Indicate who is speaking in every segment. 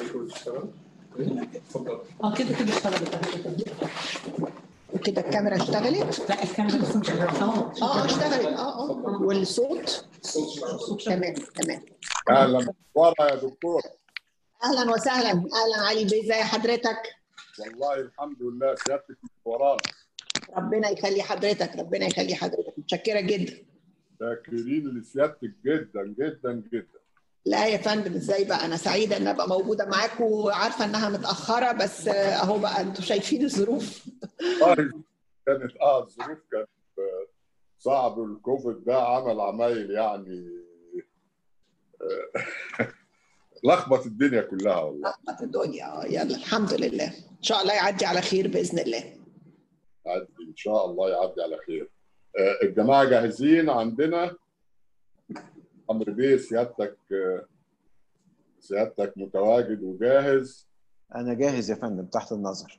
Speaker 1: اه كده كده اشتغلت
Speaker 2: كده الكاميرا اشتغلت
Speaker 1: لا الكاميرا لسه مش شغاله اه
Speaker 2: اه اشتغلت اه اه والصوت تمام تمام
Speaker 3: اهلا ورا يا دكتور
Speaker 2: اهلا وسهلا اهلا علي بيه ازي حضرتك
Speaker 3: والله الحمد لله سيادتك ورانا
Speaker 2: ربنا يخلي حضرتك ربنا يخلي حضرتك متشكره جدا
Speaker 3: شاكرين لسيادتك جدا جدا جدا
Speaker 2: لا يا فندم ازاي بقى انا سعيده ان ابقى موجوده معاكم وعارفه انها متاخره بس آه، اهو بقى انتوا شايفين الظروف
Speaker 3: والله كانت اه الظروف كانت آه، صعب الكوفيد ده عمل عمايل يعني آه، لخبط الدنيا كلها والله
Speaker 2: لخبط الدنيا اه يلا الحمد لله ان شاء الله يعدي على خير باذن الله
Speaker 3: يعدي ان شاء الله يعدي على خير آه، الجماعه جاهزين عندنا عمرو بيه سيادتك آه، سيادتك متواجد وجاهز
Speaker 4: انا جاهز يا فندم تحت النظر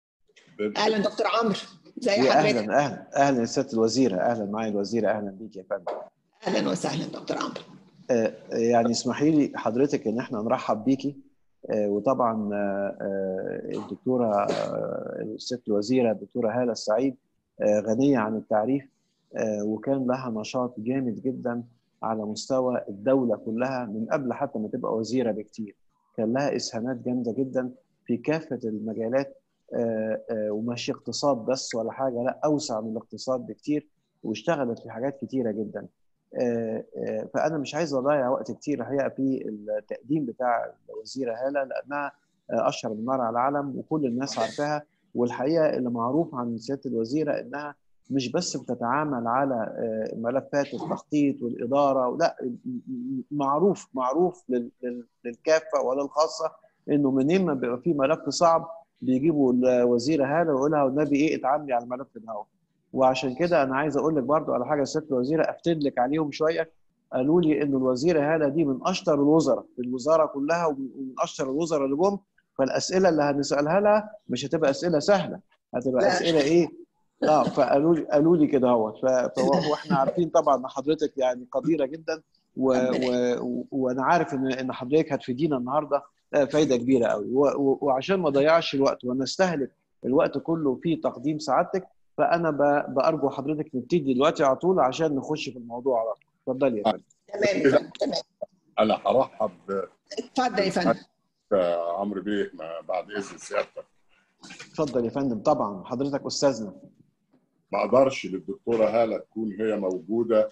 Speaker 2: اهلا دكتور عمرو ازي
Speaker 4: يا
Speaker 2: حضرتك
Speaker 4: اهلا اهلا اهلا يا سياده الوزيره اهلا معي الوزيره اهلا بيك يا فندم
Speaker 2: اهلا وسهلا دكتور عمرو
Speaker 4: آه، يعني اسمحي لي حضرتك ان احنا نرحب بيكي آه، وطبعا آه، آه، الدكتوره آه، الست الوزيره الدكتوره هاله السعيد آه، غنيه عن التعريف آه، وكان لها نشاط جامد جدا على مستوى الدوله كلها من قبل حتى ما تبقى وزيره بكتير كان لها اسهامات جامده جدا في كافه المجالات آه، آه، ومش اقتصاد بس ولا حاجه لا اوسع من الاقتصاد بكتير واشتغلت في حاجات كتيره جدا آه، آه، فانا مش عايز اضيع وقت كتير الحقيقه في التقديم بتاع الوزيره هاله لانها آه، اشهر من نار على العالم وكل الناس عارفاها والحقيقه اللي معروف عن سياده الوزيره انها مش بس بتتعامل على آه، ملفات التخطيط والاداره لا م- م- معروف معروف لل- لل- للكافه وللخاصه انه منين ما بيبقى في ملف صعب بيجيبوا الوزيره هاله ويقولها والنبي ايه اتعاملي على الملف ده وعشان كده انا عايز اقول لك برضو على حاجه سياده الوزيره افتد لك عليهم شويه قالوا لي ان الوزيره هاله دي من اشطر الوزراء في الوزاره كلها ومن ومن اشطر الوزراء اللي جم فالاسئله اللي هنسالها لها مش هتبقى اسئله سهله هتبقى
Speaker 2: لا.
Speaker 4: اسئله ايه؟ اه فقالوا لي قالوا لي كده اهوت ف- ف- واحنا عارفين طبعا ان حضرتك يعني قديره جدا و... و... و... وانا عارف ان ان حضرتك هتفيدينا النهارده آه، فايده كبيره قوي و... و... وعشان ما اضيعش الوقت ونستهلك الوقت كله في تقديم سعادتك فانا ب... بارجو حضرتك نبتدي دلوقتي على طول عشان نخش في الموضوع على طول اتفضلي يا فندم
Speaker 2: تمام يا فندم تمام
Speaker 3: انا هرحب
Speaker 2: اتفضل يا فندم
Speaker 3: بعمرو بيه ما- بعد اذن سيادتك
Speaker 4: اتفضل يا فندم طبعا حضرتك استاذنا
Speaker 3: ما اقدرش للدكتوره هاله تكون هي موجوده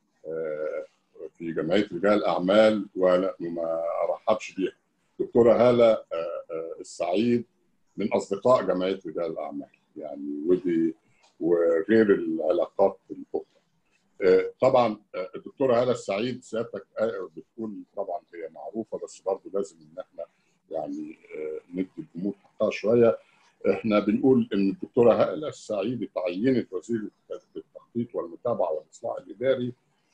Speaker 3: آه، في جمعيه رجال الاعمال وأنا- وما ارحبش بيها دكتوره هاله آه، آه، السعيد من اصدقاء جمعيه رجال الاعمال يعني ودي وغير العلاقات الاخرى آه، طبعا آه، الدكتوره هاله السعيد سيادتك آه، بتقول طبعا هي معروفه بس برضه لازم ان احنا يعني آه، ندي الامور حقها شويه احنا بنقول ان الدكتوره هاله السعيد تعينت وزيره التخطيط والمتابعه والاصلاح الاداري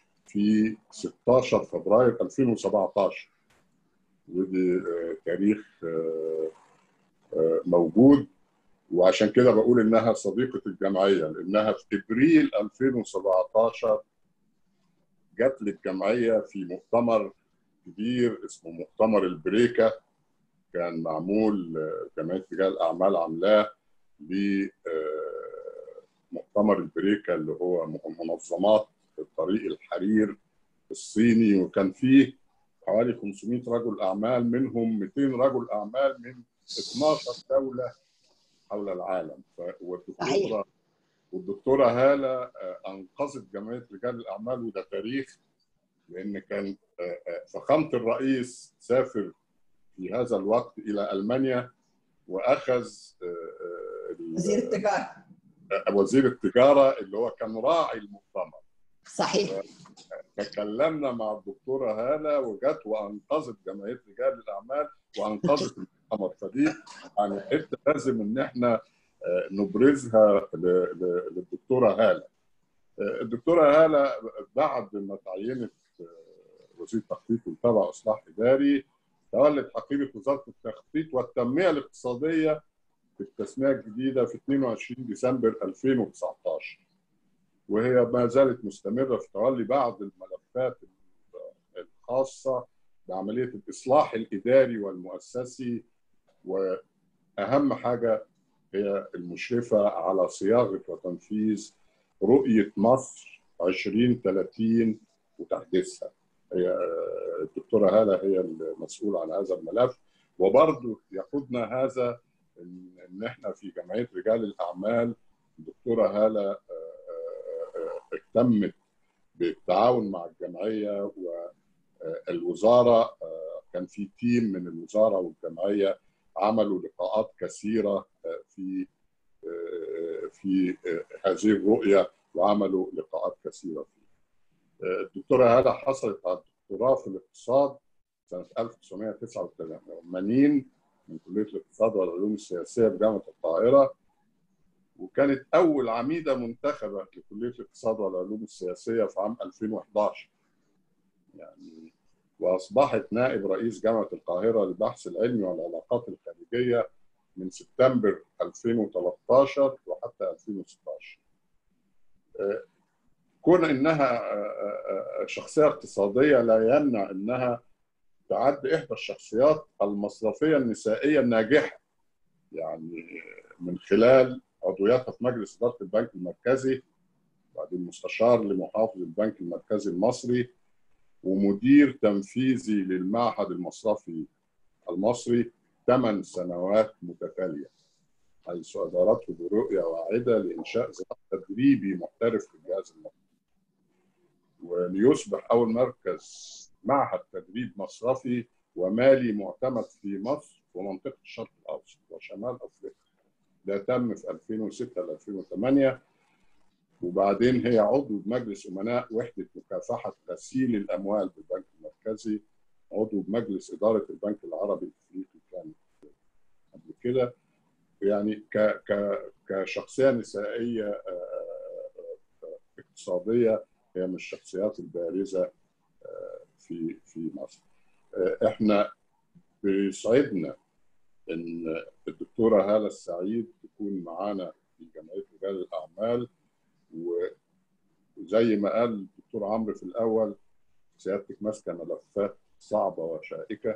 Speaker 3: في 16 فبراير 2017 ودي آه، تاريخ آه، آه، موجود وعشان كده بقول انها صديقه الجمعيه لانها في ابريل 2017 جت للجمعيه في مؤتمر كبير اسمه مؤتمر البريكه كان معمول آه، جمعيه رجال الاعمال عاملاه لمؤتمر البريكه اللي هو منظمات طريق الحرير الصيني وكان فيه حوالي 500 رجل اعمال منهم 200 رجل اعمال من 12 دوله حول العالم ف- والدكتوره
Speaker 2: صحيح.
Speaker 3: والدكتوره هاله آه، انقذت جمعيه رجال الاعمال وده تاريخ لان كان آه، آه، فخامه الرئيس سافر في هذا الوقت الى المانيا واخذ آه، آه، ال-
Speaker 2: وزير التجاره
Speaker 3: آه، وزير التجاره اللي هو كان راعي المؤتمر
Speaker 2: صحيح
Speaker 3: تكلمنا مع الدكتوره هاله وجت وانقذت جمعيه رجال الاعمال وانقذت المؤتمر فدي يعني حته لازم ان احنا آه، نبرزها ل- ل- للدكتوره هاله. آه، الدكتوره هاله بعد ما تعينت آه، وزير تخطيط ومتابعه واصلاح اداري تولت حقيبه وزاره التخطيط والتنميه الاقتصاديه في التسميه الجديده في 22 ديسمبر 2019 وهي ما زالت مستمره في تولي بعض الملفات الخاصه بعمليه الاصلاح الاداري والمؤسسي واهم حاجه هي المشرفه على صياغه وتنفيذ رؤيه مصر 2030 وتحديثها هي الدكتوره هاله هي المسؤوله عن هذا الملف وبرضه يقودنا هذا ان إن احنا في جمعيه رجال الاعمال الدكتوره هاله اهتمت بالتعاون مع الجمعيه والوزاره كان في تيم من الوزاره والجمعيه عملوا لقاءات كثيره في في هذه الرؤيه وعملوا لقاءات كثيره فيه. الدكتوره هاله حصلت على الدكتوراه في الاقتصاد سنه 1989 من كليه الاقتصاد والعلوم السياسيه بجامعه القاهره وكانت اول عميده منتخبه لكليه الاقتصاد والعلوم السياسيه في عام 2011 يعني واصبحت نائب رئيس جامعه القاهره للبحث العلمي والعلاقات الخارجيه من سبتمبر 2013 وحتى 2016 كون انها شخصيه اقتصاديه لا يمنع انها تعد احدى الشخصيات المصرفيه النسائيه الناجحه يعني من خلال عضوياتها في مجلس اداره البنك المركزي بعدين مستشار لمحافظ البنك المركزي المصري ومدير تنفيذي للمعهد المصرفي المصري ثمان سنوات متتاليه حيث ادارته برؤيه واعده لانشاء زراعه تدريبي محترف في الجهاز المصرفي وليصبح اول مركز معهد تدريب مصرفي ومالي معتمد في مصر ومنطقه الشرق الاوسط وشمال افريقيا ده تم في 2006 ل 2008 وبعدين هي عضو بمجلس امناء وحده مكافحه غسيل الاموال بالبنك المركزي عضو بمجلس اداره البنك العربي الافريقي كان قبل كده يعني ك ك كشخصيه نسائيه اقتصاديه هي من الشخصيات البارزه في في مصر. احنا بيسعدنا ان الدكتوره هاله السعيد تكون معانا في جمعيه رجال الاعمال وزي ما قال الدكتور عمرو في الاول سيادتك ماسكه ملفات صعبه وشائكه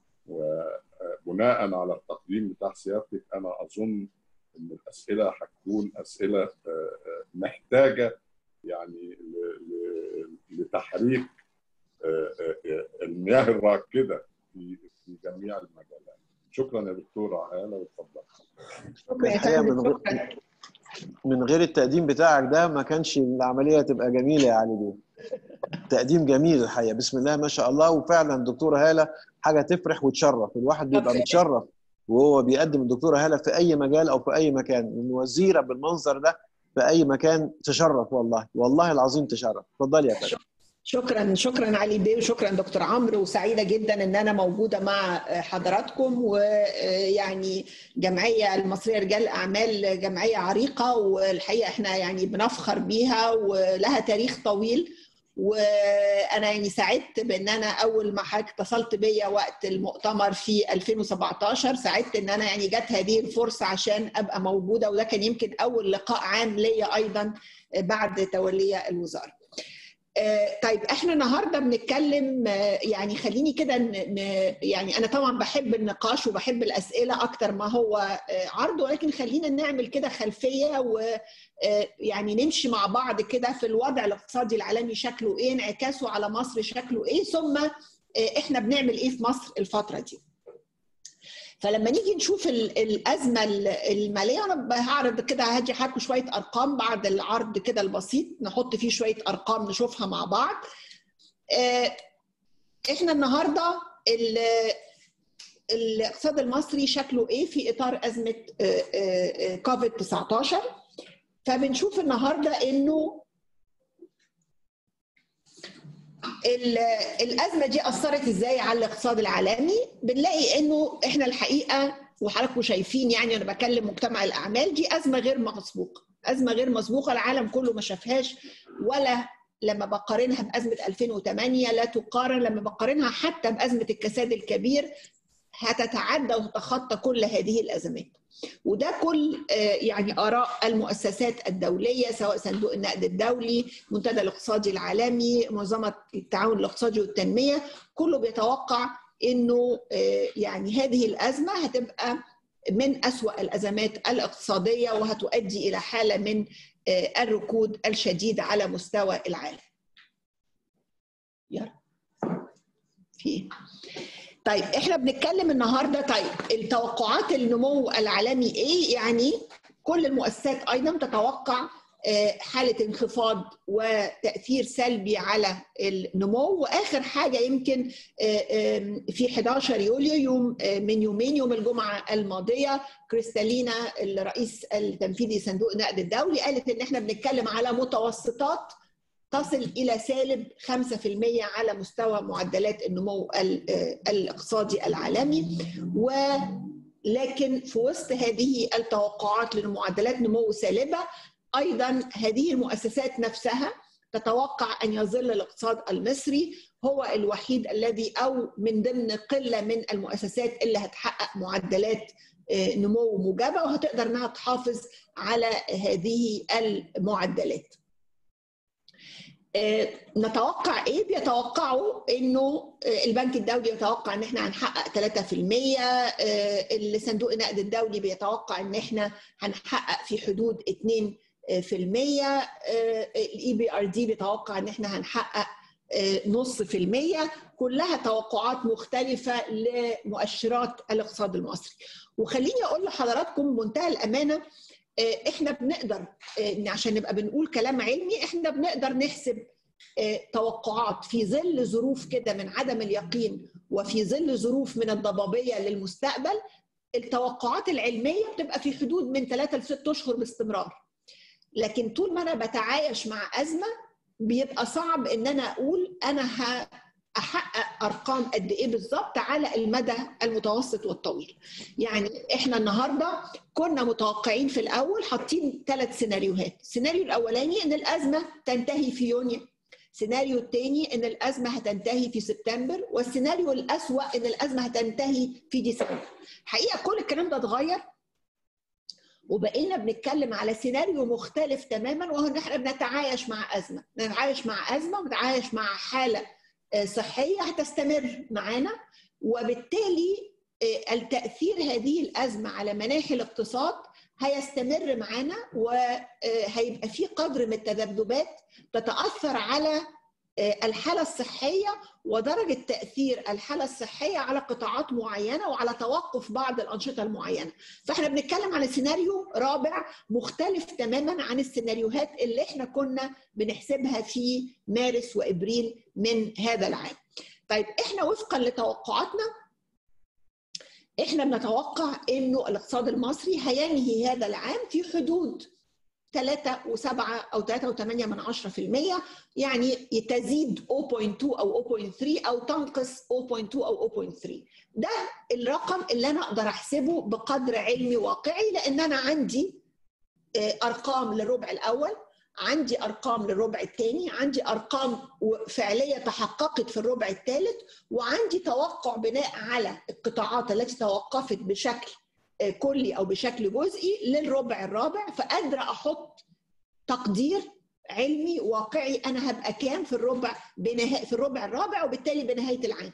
Speaker 3: وبناء على التقديم بتاع سيادتك انا اظن ان الاسئله هتكون اسئله محتاجه يعني لتحريك المياه الراكده في في جميع المجالات شكرا يا دكتوره هاله واتفضل
Speaker 2: شكرا
Speaker 4: من غير من غير التقديم بتاعك ده ما كانش العمليه تبقى جميله يا علي بيه تقديم جميل الحقيقه بسم الله ما شاء الله وفعلا دكتوره هاله حاجه تفرح وتشرف الواحد بيبقى متشرف وهو بيقدم الدكتوره هاله في اي مجال او في اي مكان ان وزيره بالمنظر ده في اي مكان تشرف والله والله العظيم تشرف اتفضلي يا فندم
Speaker 2: شكرا شكرا علي بيه وشكرا دكتور عمرو وسعيده جدا ان انا موجوده مع حضراتكم ويعني جمعيه المصريه رجال اعمال جمعيه عريقه والحقيقه احنا يعني بنفخر بيها ولها تاريخ طويل وانا يعني سعدت بان انا اول ما حضرتك اتصلت بيا وقت المؤتمر في 2017 سعدت ان انا يعني جت هذه الفرصه عشان ابقى موجوده وده كان يمكن اول لقاء عام ليا ايضا بعد تولي الوزاره. طيب احنا النهارده بنتكلم يعني خليني كده يعني انا طبعا بحب النقاش وبحب الاسئله اكتر ما هو عرض ولكن خلينا نعمل كده خلفيه ويعني نمشي مع بعض كده في الوضع الاقتصادي العالمي شكله ايه انعكاسه على مصر شكله ايه ثم احنا بنعمل ايه في مصر الفتره دي. فلما نيجي نشوف الازمه الماليه انا هعرض كده هدي حضراتكم شويه ارقام بعد العرض كده البسيط نحط فيه شويه ارقام نشوفها مع بعض احنا النهارده الاقتصاد المصري شكله ايه في اطار ازمه كوفيد 19 فبنشوف النهارده انه الازمه دي اثرت ازاي على الاقتصاد العالمي بنلاقي انه احنا الحقيقه وحضراتكم شايفين يعني انا بكلم مجتمع الاعمال دي ازمه غير مسبوقه ازمه غير مسبوقه العالم كله ما شافهاش ولا لما بقارنها بازمه 2008 لا تقارن لما بقارنها حتى بازمه الكساد الكبير هتتعدى وتتخطى كل هذه الازمات وده كل يعني اراء المؤسسات الدوليه سواء صندوق النقد الدولي المنتدى الاقتصادي العالمي منظمه التعاون الاقتصادي والتنميه كله بيتوقع انه يعني هذه الازمه هتبقى من اسوا الازمات الاقتصاديه وهتؤدي الى حاله من الركود الشديد على مستوى العالم. يلا في طيب احنا بنتكلم النهارده طيب التوقعات النمو العالمي ايه؟ يعني كل المؤسسات ايضا تتوقع حاله انخفاض وتاثير سلبي على النمو واخر حاجه يمكن في 11 يوليو يوم من يومين يوم الجمعه الماضيه كريستالينا الرئيس التنفيذي صندوق النقد الدولي قالت ان احنا بنتكلم على متوسطات تصل الى سالب 5% على مستوى معدلات النمو الاقتصادي العالمي ولكن في وسط هذه التوقعات لمعدلات نمو سالبه ايضا هذه المؤسسات نفسها تتوقع ان يظل الاقتصاد المصري هو الوحيد الذي او من ضمن قله من المؤسسات اللي هتحقق معدلات نمو موجبه وهتقدر انها تحافظ على هذه المعدلات. نتوقع ايه؟ بيتوقعوا انه البنك الدولي يتوقع ان احنا هنحقق 3% الصندوق النقد الدولي بيتوقع ان احنا هنحقق في حدود 2 في المية الاي بي ار دي بيتوقع ان احنا هنحقق نص في المية كلها توقعات مختلفة لمؤشرات الاقتصاد المصري وخليني اقول لحضراتكم بمنتهى الامانة احنا بنقدر عشان نبقى بنقول كلام علمي احنا بنقدر نحسب توقعات في ظل ظروف كده من عدم اليقين وفي ظل ظروف من الضبابية للمستقبل التوقعات العلمية بتبقى في حدود من ثلاثة لست أشهر باستمرار لكن طول ما انا بتعايش مع ازمه بيبقى صعب ان انا اقول انا هحقق ارقام قد ايه بالظبط على المدى المتوسط والطويل. يعني احنا النهارده كنا متوقعين في الاول حاطين ثلاث سيناريوهات، السيناريو الاولاني ان الازمه تنتهي في يونيو. السيناريو الثاني ان الازمه هتنتهي في سبتمبر والسيناريو الاسوا ان الازمه هتنتهي في ديسمبر. حقيقه كل الكلام ده اتغير وبقينا بنتكلم على سيناريو مختلف تماما وهو ان احنا بنتعايش مع ازمه، نتعايش مع ازمه ونتعايش مع حاله صحيه هتستمر معانا وبالتالي التاثير هذه الازمه على مناحي الاقتصاد هيستمر معانا وهيبقى في قدر من التذبذبات تتاثر على الحالة الصحية ودرجة تأثير الحالة الصحية على قطاعات معينة وعلى توقف بعض الأنشطة المعينة فإحنا بنتكلم على سيناريو رابع مختلف تماما عن السيناريوهات اللي إحنا كنا بنحسبها في مارس وإبريل من هذا العام طيب إحنا وفقا لتوقعاتنا إحنا بنتوقع إنه الاقتصاد المصري هينهي هذا العام في حدود 3 و7 او 3 و8 من 10% يعني تزيد 0.2 او 0.3 او تنقص 0.2 او 0.3 ده الرقم اللي انا اقدر احسبه بقدر علمي واقعي لان انا عندي ارقام للربع الاول عندي ارقام للربع الثاني عندي ارقام فعليه تحققت في الربع الثالث وعندي توقع بناء على القطاعات التي توقفت بشكل كلي او بشكل جزئي للربع الرابع فقادره احط تقدير علمي واقعي انا هبقى كام في الربع بنهاية في الربع الرابع وبالتالي بنهايه العام.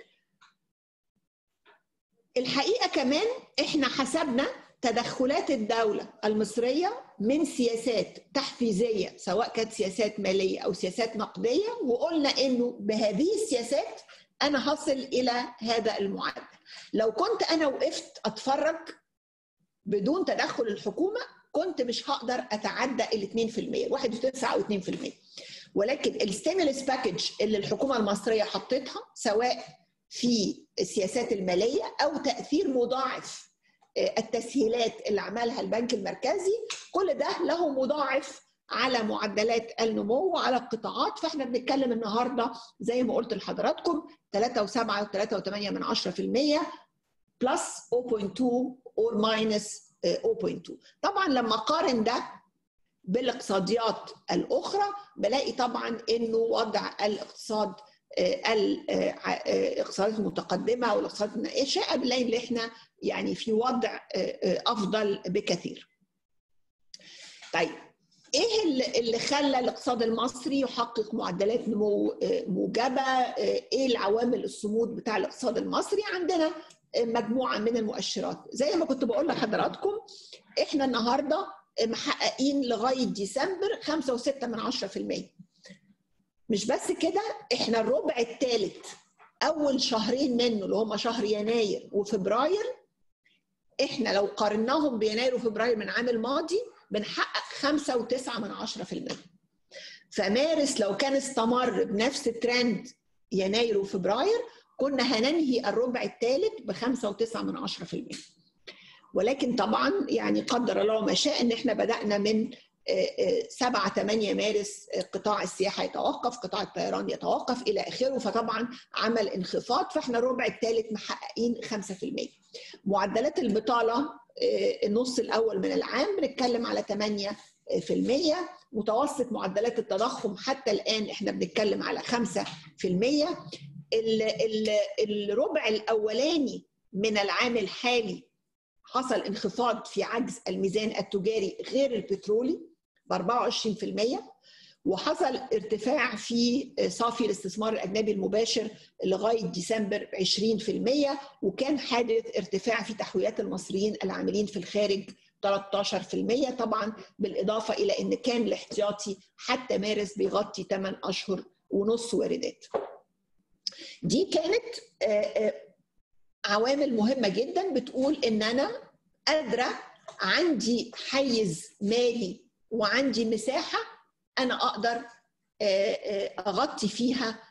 Speaker 2: الحقيقه كمان احنا حسبنا تدخلات الدوله المصريه من سياسات تحفيزيه سواء كانت سياسات ماليه او سياسات نقديه وقلنا انه بهذه السياسات انا هصل الى هذا المعدل. لو كنت انا وقفت اتفرج بدون تدخل الحكومه كنت مش هقدر اتعدى ال 2% 1.9 او 2% ولكن الستيمولس باكج اللي الحكومه المصريه حطتها سواء في السياسات الماليه او تاثير مضاعف التسهيلات اللي عملها البنك المركزي كل ده له مضاعف على معدلات النمو وعلى القطاعات فاحنا بنتكلم النهارده زي ما قلت لحضراتكم 3.7 و3.8 من 10% بلس 0.2 اور ماينس 0.2 طبعا لما اقارن ده بالاقتصاديات الاخرى بلاقي طبعا انه وضع الاقتصاد الاقتصادات المتقدمه او الاقتصادات الناشئه بنلاقي ان احنا يعني في وضع افضل بكثير. طيب ايه اللي خلى الاقتصاد المصري يحقق معدلات نمو موجبه؟ ايه العوامل الصمود بتاع الاقتصاد المصري؟ عندنا مجموعه من المؤشرات زي ما كنت بقول لحضراتكم احنا النهارده محققين لغايه ديسمبر 5.6 من 10% مش بس كده احنا الربع الثالث اول شهرين منه اللي هم شهر يناير وفبراير احنا لو قارناهم بيناير وفبراير من العام الماضي بنحقق 5.9 من 10% فمارس لو كان استمر بنفس ترند يناير وفبراير كنا هننهي الربع الثالث ب 5.9 من 10% ولكن طبعا يعني قدر الله ما شاء ان احنا بدانا من 7 8 مارس قطاع السياحه يتوقف، قطاع الطيران يتوقف الى اخره فطبعا عمل انخفاض فاحنا الربع الثالث محققين 5%. معدلات البطاله النص الاول من العام بنتكلم على 8% متوسط معدلات التضخم حتى الان احنا بنتكلم على 5% الربع الاولاني من العام الحالي حصل انخفاض في عجز الميزان التجاري غير البترولي ب 24% وحصل ارتفاع في صافي الاستثمار الاجنبي المباشر لغايه ديسمبر ب 20% وكان حادث ارتفاع في تحويلات المصريين العاملين في الخارج 13% طبعا بالاضافه الى ان كان الاحتياطي حتى مارس بيغطي 8 اشهر ونص واردات. دي كانت عوامل مهمه جدا بتقول ان انا قادره عندي حيز مالي وعندي مساحه انا اقدر اغطي فيها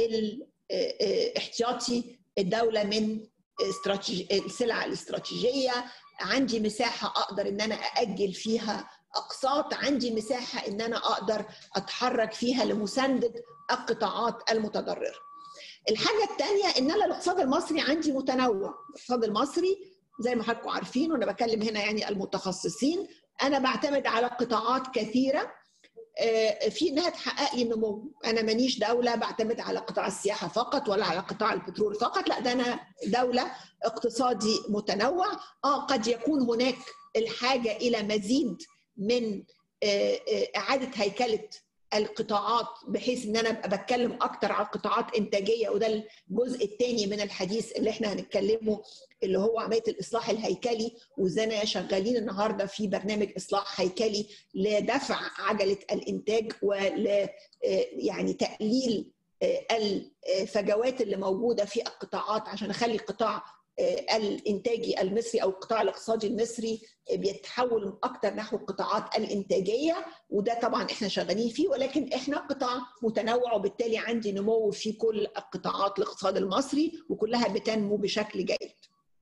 Speaker 2: احتياطي الدوله من السلع الاستراتيجيه عندي مساحه اقدر ان انا ااجل فيها اقساط عندي مساحه ان انا اقدر اتحرك فيها لمسانده القطاعات المتضرره الحاجه الثانيه ان انا الاقتصاد المصري عندي متنوع الاقتصاد المصري زي ما حضراتكم عارفين وانا بكلم هنا يعني المتخصصين انا بعتمد على قطاعات كثيره في انها تحقق لي النمو انا مانيش دوله بعتمد على قطاع السياحه فقط ولا على قطاع البترول فقط لا ده انا دوله اقتصادي متنوع اه قد يكون هناك الحاجه الى مزيد من اعاده هيكله القطاعات بحيث ان انا ابقى بتكلم اكتر على قطاعات انتاجيه وده الجزء الثاني من الحديث اللي احنا هنتكلمه اللي هو عمليه الاصلاح الهيكلي وازاي شغالين النهارده في برنامج اصلاح هيكلي لدفع عجله الانتاج ول يعني تقليل الفجوات اللي موجوده في القطاعات عشان اخلي القطاع الانتاجي المصري او القطاع الاقتصادي المصري بيتحول اكتر نحو القطاعات الانتاجيه وده طبعا احنا شغالين فيه ولكن احنا قطاع متنوع وبالتالي عندي نمو في كل القطاعات الاقتصاد المصري وكلها بتنمو بشكل جيد.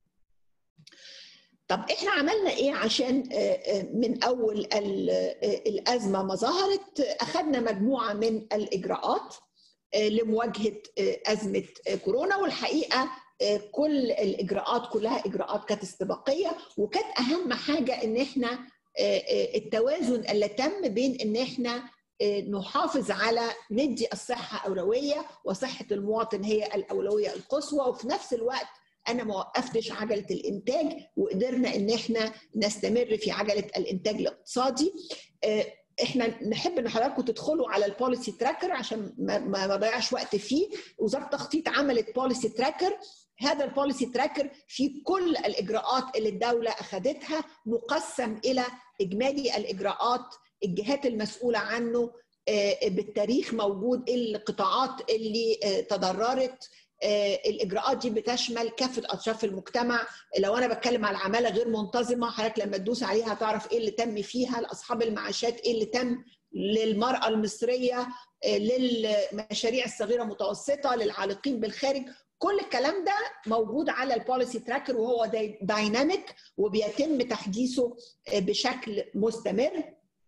Speaker 2: طب احنا عملنا ايه عشان من اول الازمه ما ظهرت اخذنا مجموعه من الاجراءات لمواجهه ازمه كورونا والحقيقه كل الاجراءات كلها اجراءات كانت استباقيه وكانت اهم حاجه ان احنا التوازن اللي تم بين ان احنا نحافظ على ندي الصحه اولويه وصحه المواطن هي الاولويه القصوى وفي نفس الوقت انا ما وقفتش عجله الانتاج وقدرنا ان احنا نستمر في عجله الانتاج الاقتصادي احنا نحب ان حضراتكم تدخلوا على البوليسي تراكر عشان ما ما ضيعش وقت فيه وزاره التخطيط عملت بوليسي تراكر هذا البوليسي تراكر في كل الاجراءات اللي الدوله اخذتها مقسم الى اجمالي الاجراءات الجهات المسؤوله عنه بالتاريخ موجود القطاعات اللي تضررت الاجراءات دي بتشمل كافه اطراف المجتمع لو انا بتكلم على العماله غير منتظمه حضرتك لما تدوس عليها هتعرف ايه اللي تم فيها لاصحاب المعاشات ايه اللي تم للمراه المصريه للمشاريع الصغيره المتوسطه للعالقين بالخارج كل الكلام ده موجود على البوليسي تراكر وهو دايناميك وبيتم تحديثه بشكل مستمر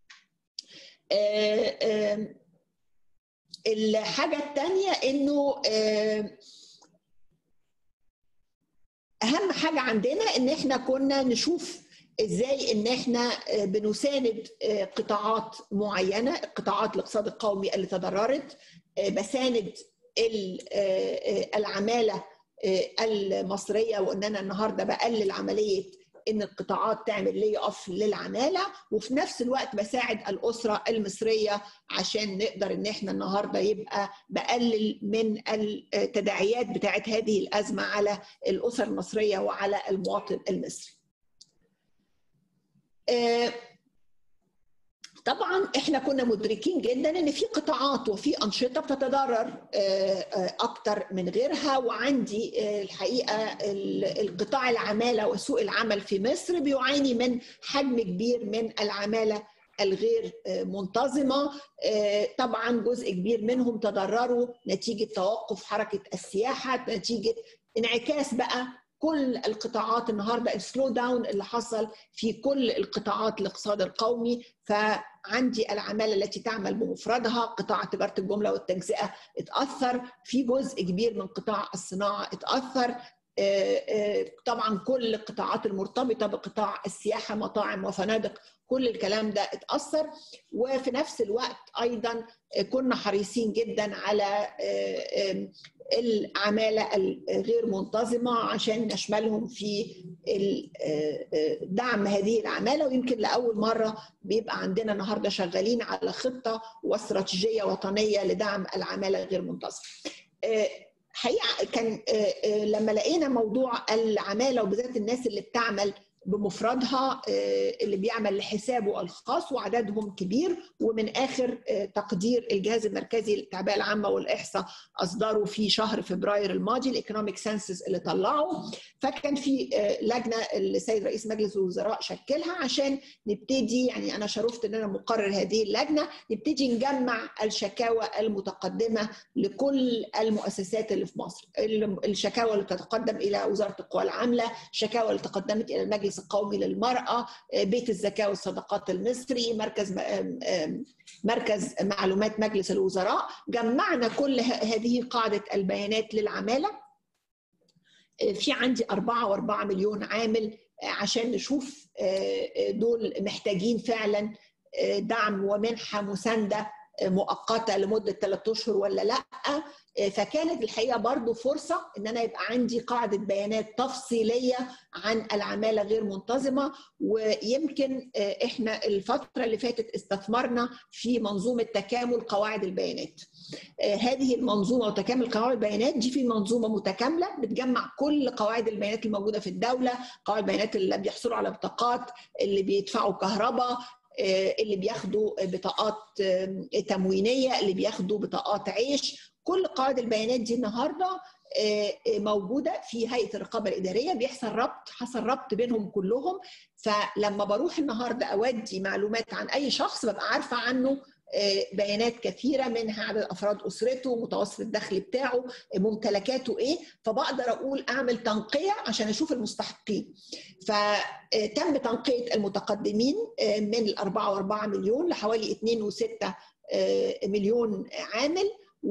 Speaker 2: الحاجه الثانيه انه اهم حاجه عندنا ان احنا كنا نشوف ازاي ان احنا بنساند قطاعات معينه قطاعات الاقتصاد القومي اللي تضررت بساند العماله المصريه وان انا النهارده بقلل عمليه ان القطاعات تعمل لي اوف للعماله وفي نفس الوقت بساعد الاسره المصريه عشان نقدر ان احنا النهارده يبقى بقلل من التداعيات بتاعت هذه الازمه على الاسر المصريه وعلى المواطن المصري. طبعا احنا كنا مدركين جدا ان في قطاعات وفي انشطه بتتضرر اكتر من غيرها وعندي الحقيقه القطاع العماله وسوق العمل في مصر بيعاني من حجم كبير من العماله الغير منتظمه طبعا جزء كبير منهم تضرروا نتيجه توقف حركه السياحه نتيجه انعكاس بقى كل القطاعات النهارده السلو داون اللي حصل في كل القطاعات الاقتصاد القومي فعندي العماله التي تعمل بمفردها قطاع تجاره الجمله والتجزئه اتاثر في جزء كبير من قطاع الصناعه اتاثر طبعا كل القطاعات المرتبطه بقطاع السياحه مطاعم وفنادق كل الكلام ده اتاثر وفي نفس الوقت ايضا كنا حريصين جدا على العماله الغير منتظمه عشان نشملهم في دعم هذه العماله ويمكن لاول مره بيبقى عندنا النهارده شغالين على خطه واستراتيجيه وطنيه لدعم العماله الغير منتظمه. حقيقه كان لما لقينا موضوع العماله وبالذات الناس اللي بتعمل بمفردها اللي بيعمل لحسابه الخاص وعددهم كبير ومن اخر تقدير الجهاز المركزي للتعبئه العامه والاحصاء اصدره في شهر فبراير الماضي الايكونوميك سنسس اللي طلعه فكان في لجنه السيد رئيس مجلس الوزراء شكلها عشان نبتدي يعني انا شرفت ان انا مقرر هذه اللجنه نبتدي نجمع الشكاوى المتقدمه لكل المؤسسات اللي في مصر الشكاوى اللي تتقدم الى وزاره القوى العامله الشكاوى اللي تقدمت الى المجلس المجلس القومي للمرأة بيت الزكاة والصدقات المصري مركز مركز معلومات مجلس الوزراء جمعنا كل هذه قاعدة البيانات للعمالة في عندي أربعة وأربعة مليون عامل عشان نشوف دول محتاجين فعلا دعم ومنحة مساندة مؤقتة لمدة ثلاثة أشهر ولا لأ فكانت الحقيقة برضو فرصة إن أنا يبقى عندي قاعدة بيانات تفصيلية عن العمالة غير منتظمة ويمكن إحنا الفترة اللي فاتت استثمرنا في منظومة تكامل قواعد البيانات هذه المنظومة وتكامل قواعد البيانات دي في منظومة متكاملة بتجمع كل قواعد البيانات الموجودة في الدولة قواعد البيانات اللي بيحصلوا على بطاقات اللي بيدفعوا كهرباء اللي بياخدوا بطاقات تموينيه اللي بياخدوا بطاقات عيش كل قواعد البيانات دي النهارده موجوده في هيئه الرقابه الاداريه بيحصل ربط حصل ربط بينهم كلهم فلما بروح النهارده اودي معلومات عن اي شخص ببقى عارفه عنه بيانات كثيرة منها عدد أفراد أسرته متوسط الدخل بتاعه ممتلكاته إيه فبقدر أقول أعمل تنقية عشان أشوف المستحقين فتم تنقية المتقدمين من الأربعة وأربعة مليون لحوالي اتنين وستة مليون عامل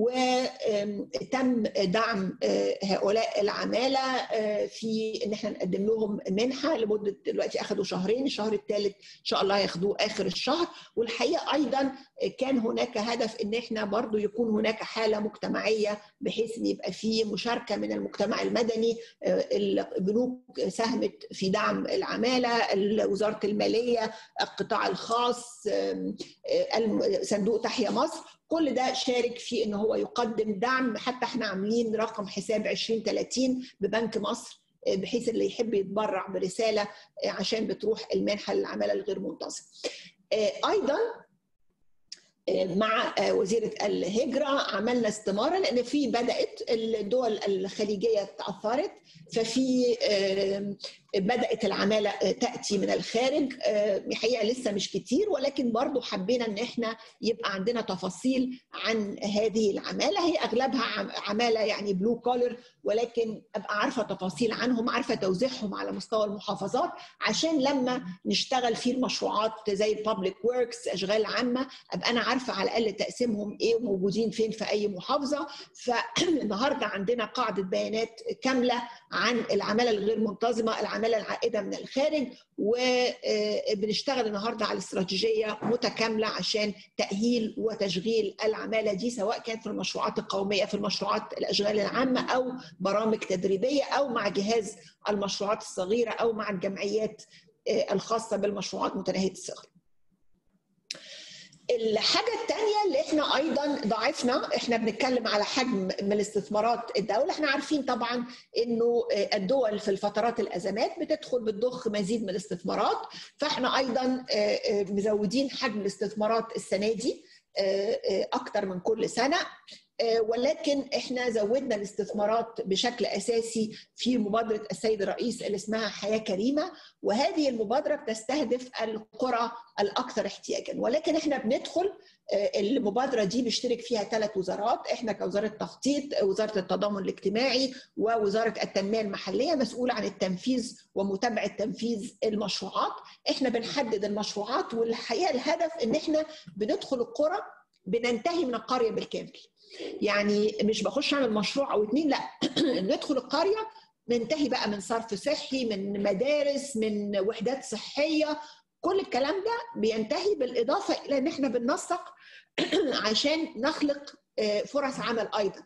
Speaker 2: وتم دعم هؤلاء العماله في ان احنا نقدم لهم منحه لمده دلوقتي اخذوا شهرين الشهر الثالث ان شاء الله هياخدوه اخر الشهر والحقيقه ايضا كان هناك هدف ان احنا برضو يكون هناك حاله مجتمعيه بحيث ان يبقى في مشاركه من المجتمع المدني البنوك ساهمت في دعم العماله وزاره الماليه القطاع الخاص صندوق تحيا مصر كل ده شارك في ان هو يقدم دعم حتى احنا عاملين رقم حساب 2030 ببنك مصر بحيث اللي يحب يتبرع برساله عشان بتروح المنحه للعماله الغير منتظمه. ايضا مع وزيرة الهجرة عملنا استمارة لأن في بدأت الدول الخليجية تأثرت ففي بدأت العمالة تأتي من الخارج حقيقة لسه مش كتير ولكن برضو حبينا أن احنا يبقى عندنا تفاصيل عن هذه العمالة هي أغلبها عمالة يعني بلو كولر ولكن أبقى عارفة تفاصيل عنهم عارفة توزيعهم على مستوى المحافظات عشان لما نشتغل في المشروعات زي البابليك وركس أشغال عامة أبقى أنا عارفة على الأقل تقسيمهم إيه وموجودين فين في أي محافظة فالنهاردة عندنا قاعدة بيانات كاملة عن العمالة الغير منتظمة العمالة الاعمال العائده من الخارج وبنشتغل النهارده على استراتيجيه متكامله عشان تاهيل وتشغيل العماله دي سواء كانت في المشروعات القوميه في المشروعات الاشغال العامه او برامج تدريبيه او مع جهاز المشروعات الصغيره او مع الجمعيات الخاصه بالمشروعات متناهيه الصغر. الحاجة الثانية اللي احنا ايضا ضاعفنا احنا بنتكلم على حجم من الاستثمارات الدولة احنا عارفين طبعا انه الدول في الفترات الازمات بتدخل بتضخ مزيد من الاستثمارات فاحنا ايضا مزودين حجم الاستثمارات السنة دي اكتر من كل سنة ولكن احنا زودنا الاستثمارات بشكل اساسي في مبادره السيد الرئيس اللي اسمها حياه كريمه وهذه المبادره بتستهدف القرى الاكثر احتياجا ولكن احنا بندخل المبادره دي بيشترك فيها ثلاث وزارات احنا كوزاره تخطيط وزاره التضامن الاجتماعي ووزاره التنميه المحليه مسؤوله عن التنفيذ ومتابعه تنفيذ المشروعات احنا بنحدد المشروعات والحقيقه الهدف ان احنا بندخل القرى بننتهي من القريه بالكامل يعني مش بخش اعمل مشروع او اتنين لا ندخل القريه ننتهي بقى من صرف صحي من مدارس من وحدات صحيه كل الكلام ده بينتهي بالاضافه الى ان احنا بننسق عشان نخلق فرص عمل ايضا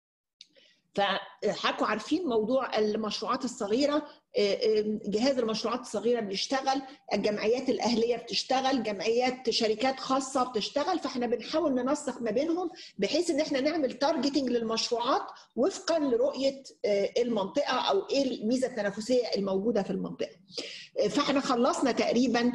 Speaker 2: فحكوا عارفين موضوع المشروعات الصغيره جهاز المشروعات الصغيره بيشتغل الجمعيات الاهليه بتشتغل جمعيات شركات خاصه بتشتغل فاحنا بنحاول ننسق ما بينهم بحيث ان احنا نعمل تارجتنج للمشروعات وفقا لرؤيه المنطقه او ايه الميزه التنافسيه الموجوده في المنطقه فاحنا خلصنا تقريبا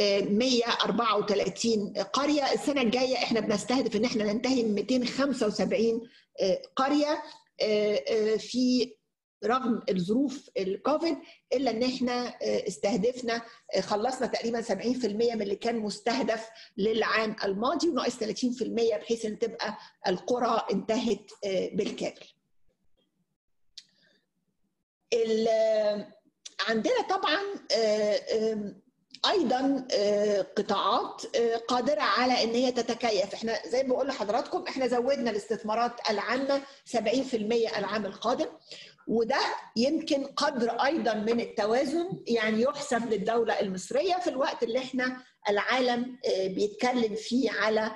Speaker 2: 134 قريه السنه الجايه احنا بنستهدف ان احنا ننتهي من 275 قريه في رغم الظروف الكوفيد الا ان احنا استهدفنا خلصنا تقريبا 70% من اللي كان مستهدف للعام الماضي وناقص 30% بحيث ان تبقى القرى انتهت بالكامل. عندنا طبعا ايضا قطاعات قادره على ان هي تتكيف احنا زي ما بقول لحضراتكم احنا زودنا الاستثمارات العامه 70% العام القادم وده يمكن قدر ايضا من التوازن يعني يحسب للدوله المصريه في الوقت اللي احنا العالم بيتكلم فيه على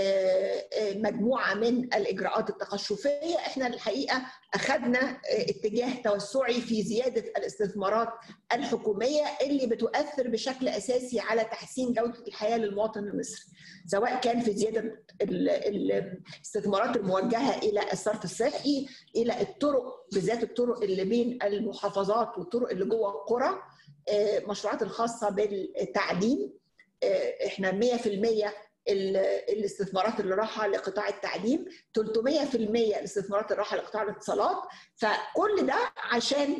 Speaker 2: مجموعه من الاجراءات التقشفيه احنا الحقيقه اخذنا اتجاه توسعي في زياده الاستثمارات الحكوميه اللي بتؤثر بشكل اساسي على تحسين جوده الحياه للمواطن المصري سواء كان في زياده الاستثمارات الموجهه الى الصرف الصحي الى الطرق بالذات الطرق اللي بين المحافظات والطرق اللي جوه القرى المشروعات الخاصه بالتعليم احنا 100% الاستثمارات اللي راحه لقطاع التعليم 300% الاستثمارات اللي راحه لقطاع الاتصالات فكل ده عشان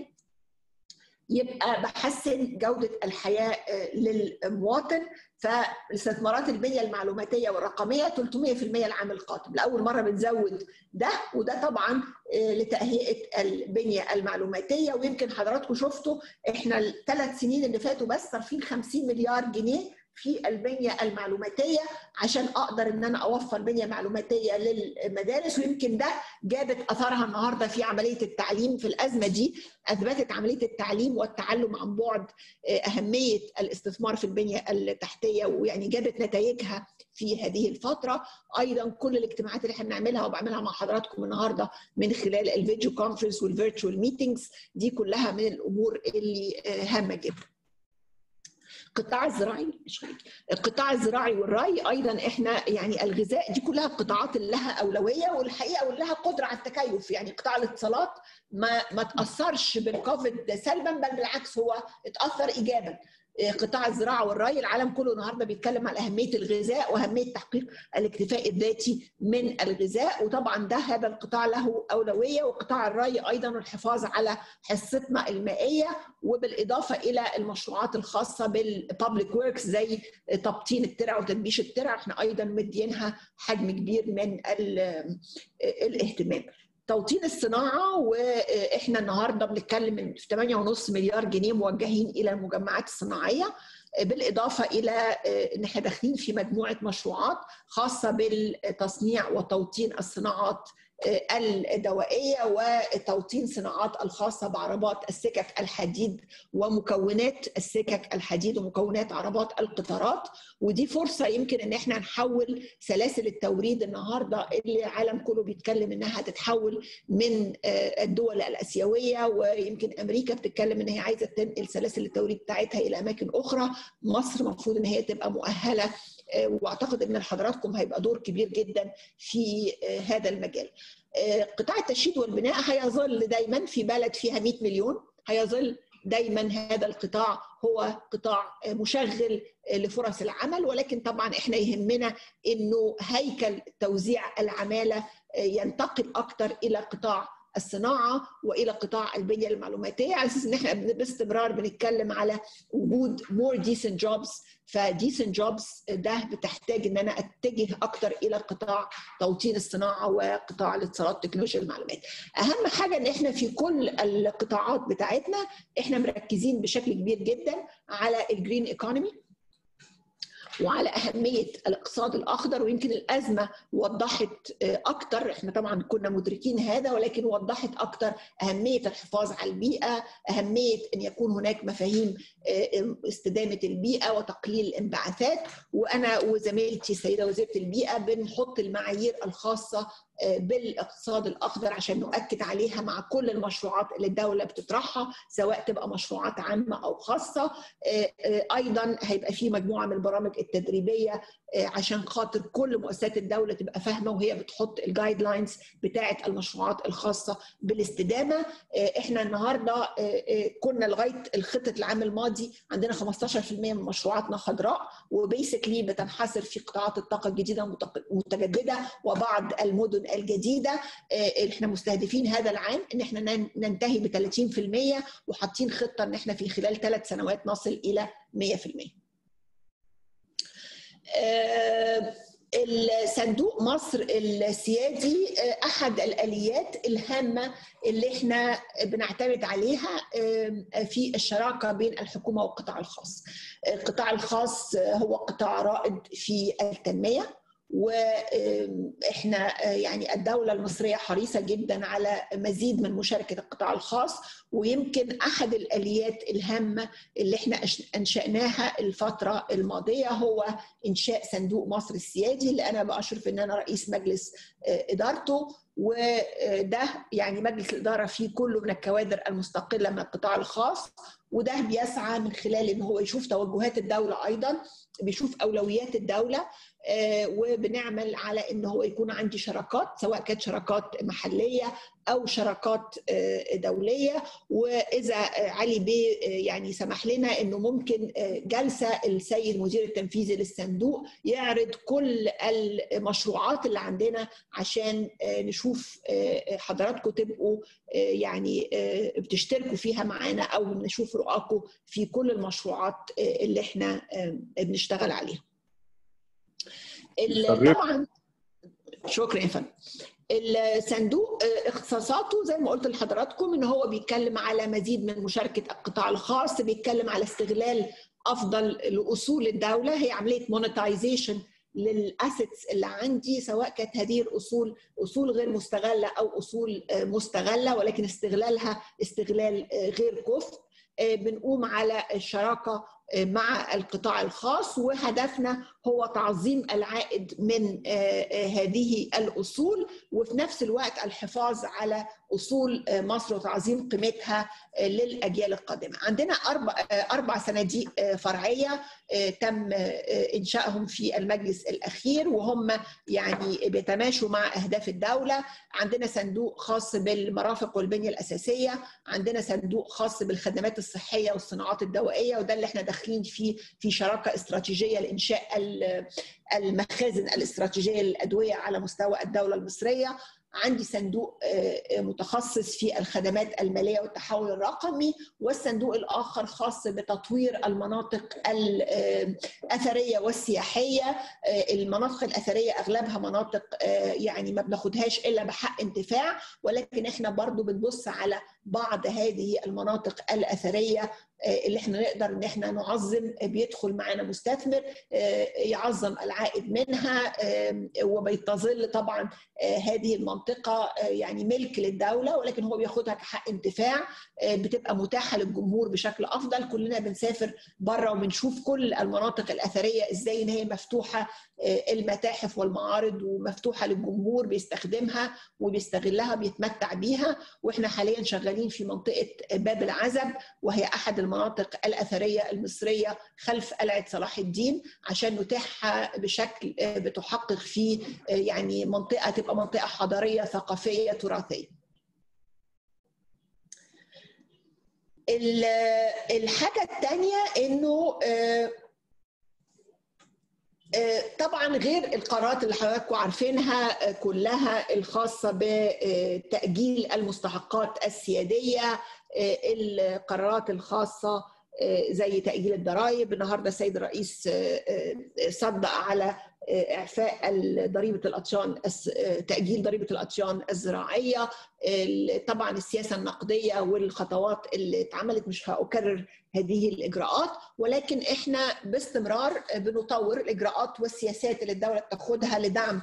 Speaker 2: يبقى بحسن جودة الحياة للمواطن فاستثمارات البنية المعلوماتية والرقمية 300% العام القادم لأول مرة بنزود ده وده طبعا لتهيئة البنية المعلوماتية ويمكن حضراتكم شفتوا احنا الثلاث سنين اللي فاتوا بس صارفين 50 مليار جنيه في البنيه المعلوماتيه عشان اقدر ان انا اوفر بنيه معلوماتيه للمدارس ويمكن ده جابت اثرها النهارده في عمليه التعليم في الازمه دي اثبتت عمليه التعليم والتعلم عن بعد اهميه الاستثمار في البنيه التحتيه ويعني جابت نتائجها في هذه الفتره ايضا كل الاجتماعات اللي احنا بنعملها وبعملها مع حضراتكم النهارده من خلال الفيديو كونفرنس والفيرتشوال ميتينجز دي كلها من الامور اللي هامه جدا القطاع الزراعي القطاع الزراعي والري ايضا احنا يعني الغذاء دي كلها القطاعات اللي لها اولويه والحقيقه واللي لها قدره على التكيف يعني قطاع الاتصالات ما ما تاثرش بالكوفيد سلبا بل بالعكس هو اتاثر ايجابا قطاع الزراعه والري العالم كله النهارده بيتكلم على اهميه الغذاء واهميه تحقيق الاكتفاء الذاتي من الغذاء وطبعا ده هذا القطاع له اولويه وقطاع الري ايضا الحفاظ على حصتنا المائيه وبالاضافه الى المشروعات الخاصه بالبابليك وركس زي تبطين الترع وتنبيش الترع احنا ايضا مدينها حجم كبير من الاهتمام. توطين الصناعه واحنا النهارده بنتكلم في 8.5 مليار جنيه موجهين الى المجمعات الصناعيه بالاضافه الى ان احنا داخلين في مجموعه مشروعات خاصه بالتصنيع وتوطين الصناعات الدوائيه وتوطين صناعات الخاصه بعربات السكك الحديد ومكونات السكك الحديد ومكونات عربات القطارات ودي فرصه يمكن ان احنا نحول سلاسل التوريد النهارده اللي العالم كله بيتكلم انها تتحول من الدول الاسيويه ويمكن امريكا بتتكلم ان هي عايزه تنقل سلاسل التوريد بتاعتها الى اماكن اخرى مصر المفروض ان هي تبقى مؤهله واعتقد ان لحضراتكم هيبقى دور كبير جدا في هذا المجال. قطاع التشييد والبناء هيظل دايما في بلد فيها 100 مليون هيظل دايما هذا القطاع هو قطاع مشغل لفرص العمل ولكن طبعا احنا يهمنا انه هيكل توزيع العماله ينتقل اكثر الى قطاع الصناعه والى قطاع البنيه المعلوماتيه على اساس ان احنا باستمرار بنتكلم على وجود more decent jobs فديسنت جوبز ده بتحتاج ان انا اتجه اكتر الى قطاع توطين الصناعه وقطاع الاتصالات تكنولوجيا المعلومات. اهم حاجه ان احنا في كل القطاعات بتاعتنا احنا مركزين بشكل كبير جدا على الجرين ايكونومي وعلى أهمية الاقتصاد الأخضر ويمكن الأزمة وضحت أكتر إحنا طبعا كنا مدركين هذا ولكن وضحت أكتر أهمية الحفاظ على البيئة أهمية أن يكون هناك مفاهيم استدامة البيئة وتقليل الانبعاثات وأنا وزميلتي السيدة وزيرة البيئة بنحط المعايير الخاصة بالاقتصاد الاخضر عشان نؤكد عليها مع كل المشروعات اللي الدوله بتطرحها سواء تبقى مشروعات عامه او خاصه ايضا هيبقى في مجموعه من البرامج التدريبيه عشان خاطر كل مؤسسات الدوله تبقى فاهمه وهي بتحط الجايد لاينز بتاعه المشروعات الخاصه بالاستدامه احنا النهارده كنا لغايه الخطه العام الماضي عندنا 15% من مشروعاتنا خضراء وبيسكلي بتنحصر في قطاعات الطاقه الجديده المتجدده وبعض المدن الجديده احنا مستهدفين هذا العام ان احنا ننتهي ب 30% وحاطين خطه ان احنا في خلال ثلاث سنوات نصل الى 100%. الصندوق مصر السيادي احد الاليات الهامه اللي احنا بنعتمد عليها في الشراكه بين الحكومه والقطاع الخاص. القطاع الخاص هو قطاع رائد في التنميه واحنا يعني الدوله المصريه حريصه جدا على مزيد من مشاركه القطاع الخاص ويمكن احد الاليات الهامه اللي احنا انشاناها الفتره الماضيه هو انشاء صندوق مصر السيادي اللي انا باشرف ان انا رئيس مجلس ادارته وده يعني مجلس الاداره فيه كله من الكوادر المستقله من القطاع الخاص وده بيسعى من خلال ان هو يشوف توجهات الدوله ايضا بيشوف اولويات الدوله وبنعمل على ان هو يكون عندي شراكات سواء كانت شراكات محليه او شراكات دوليه واذا علي بيه يعني سمح لنا انه ممكن جلسه السيد المدير التنفيذي للصندوق يعرض كل المشروعات اللي عندنا عشان نشوف حضراتكم تبقوا يعني بتشتركوا فيها معانا او نشوف رؤاكم في كل المشروعات اللي احنا بنشتغل عليها. طبعا شكرا يا فندم الصندوق اختصاصاته زي ما قلت لحضراتكم ان هو بيتكلم على مزيد من مشاركه القطاع الخاص بيتكلم على استغلال افضل لاصول الدوله هي عمليه مونتايزيشن للاسيتس اللي عندي سواء كانت هذه الاصول اصول غير مستغله او اصول مستغله ولكن استغلالها استغلال غير كفء بنقوم على الشراكه مع القطاع الخاص وهدفنا هو تعظيم العائد من هذه الاصول وفي نفس الوقت الحفاظ على اصول مصر وتعظيم قيمتها للاجيال القادمه. عندنا اربع اربع صناديق فرعيه تم انشائهم في المجلس الاخير وهم يعني بيتماشوا مع اهداف الدوله، عندنا صندوق خاص بالمرافق والبنيه الاساسيه، عندنا صندوق خاص بالخدمات الصحيه والصناعات الدوائيه وده اللي احنا داخلين فيه في شراكه استراتيجيه لانشاء المخازن الاستراتيجيه للادويه على مستوى الدوله المصريه عندي صندوق متخصص في الخدمات الماليه والتحول الرقمي والصندوق الاخر خاص بتطوير المناطق الاثريه والسياحيه المناطق الاثريه اغلبها مناطق يعني ما بناخدهاش الا بحق انتفاع ولكن احنا برضو بنبص على بعض هذه المناطق الاثريه اللي احنا نقدر ان احنا نعظم بيدخل معانا مستثمر يعظم العائد منها وبيتظل طبعا هذه المناطق منطقه يعني ملك للدوله ولكن هو بياخدها كحق انتفاع بتبقى متاحه للجمهور بشكل افضل كلنا بنسافر بره وبنشوف كل المناطق الاثريه ازاي ان هي مفتوحه المتاحف والمعارض ومفتوحه للجمهور بيستخدمها وبيستغلها بيتمتع بيها واحنا حاليا شغالين في منطقه باب العزب وهي احد المناطق الاثريه المصريه خلف قلعه صلاح الدين عشان نتاحها بشكل بتحقق فيه يعني منطقه تبقى منطقه حضاريه ثقافيه تراثيه. الحاجه الثانيه انه طبعا غير القرارات اللي حضراتكم عارفينها كلها الخاصه بتاجيل المستحقات السياديه القرارات الخاصه زي تاجيل الضرائب النهارده السيد الرئيس صدق على اعفاء ضريبه الاطيان تاجيل ضريبه الاطيان الزراعيه طبعا السياسه النقديه والخطوات اللي اتعملت مش هاكرر هذه الاجراءات ولكن احنا باستمرار بنطور الاجراءات والسياسات اللي الدوله بتاخدها لدعم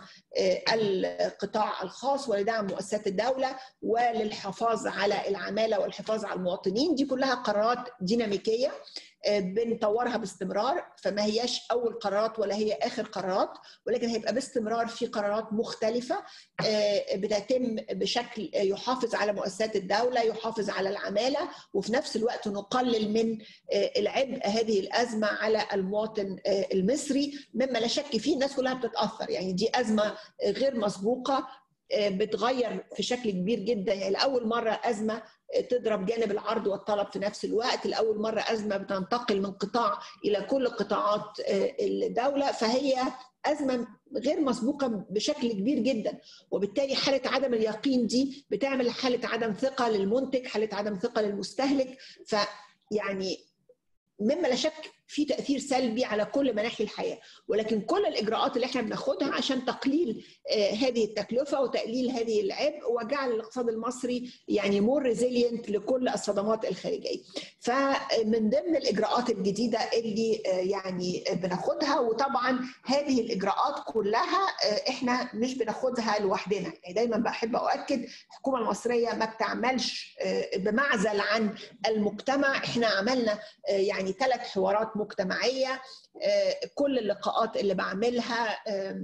Speaker 2: القطاع الخاص ولدعم مؤسسات الدوله وللحفاظ على العماله والحفاظ على المواطنين دي كلها قرارات ديناميكيه بنطورها باستمرار فما هياش اول قرارات ولا هي اخر قرارات ولكن هيبقى باستمرار في قرارات مختلفه بتتم بشكل يحافظ على مؤسسات الدوله يحافظ على العماله وفي نفس الوقت نقلل من العبء هذه الازمه على المواطن المصري مما لا شك فيه الناس كلها بتتاثر يعني دي ازمه غير مسبوقه بتغير في شكل كبير جدا يعني لاول مره ازمه تضرب جانب العرض والطلب في نفس الوقت لاول مره ازمه بتنتقل من قطاع الى كل قطاعات الدوله فهي ازمه غير مسبوقه بشكل كبير جدا وبالتالي حاله عدم اليقين دي بتعمل حاله عدم ثقه للمنتج حاله عدم ثقه للمستهلك فيعني مما لا شك في تاثير سلبي على كل مناحي الحياه ولكن كل الاجراءات اللي احنا بناخدها عشان تقليل هذه التكلفه وتقليل هذه العبء وجعل الاقتصاد المصري يعني مور ريزيلينت لكل الصدمات الخارجيه فمن ضمن الاجراءات الجديده اللي يعني بناخدها وطبعا هذه الاجراءات كلها احنا مش بناخدها لوحدنا يعني دايما بحب اؤكد الحكومه المصريه ما بتعملش بمعزل عن المجتمع احنا عملنا يعني ثلاث حوارات مجتمعيه كل اللقاءات اللي بعملها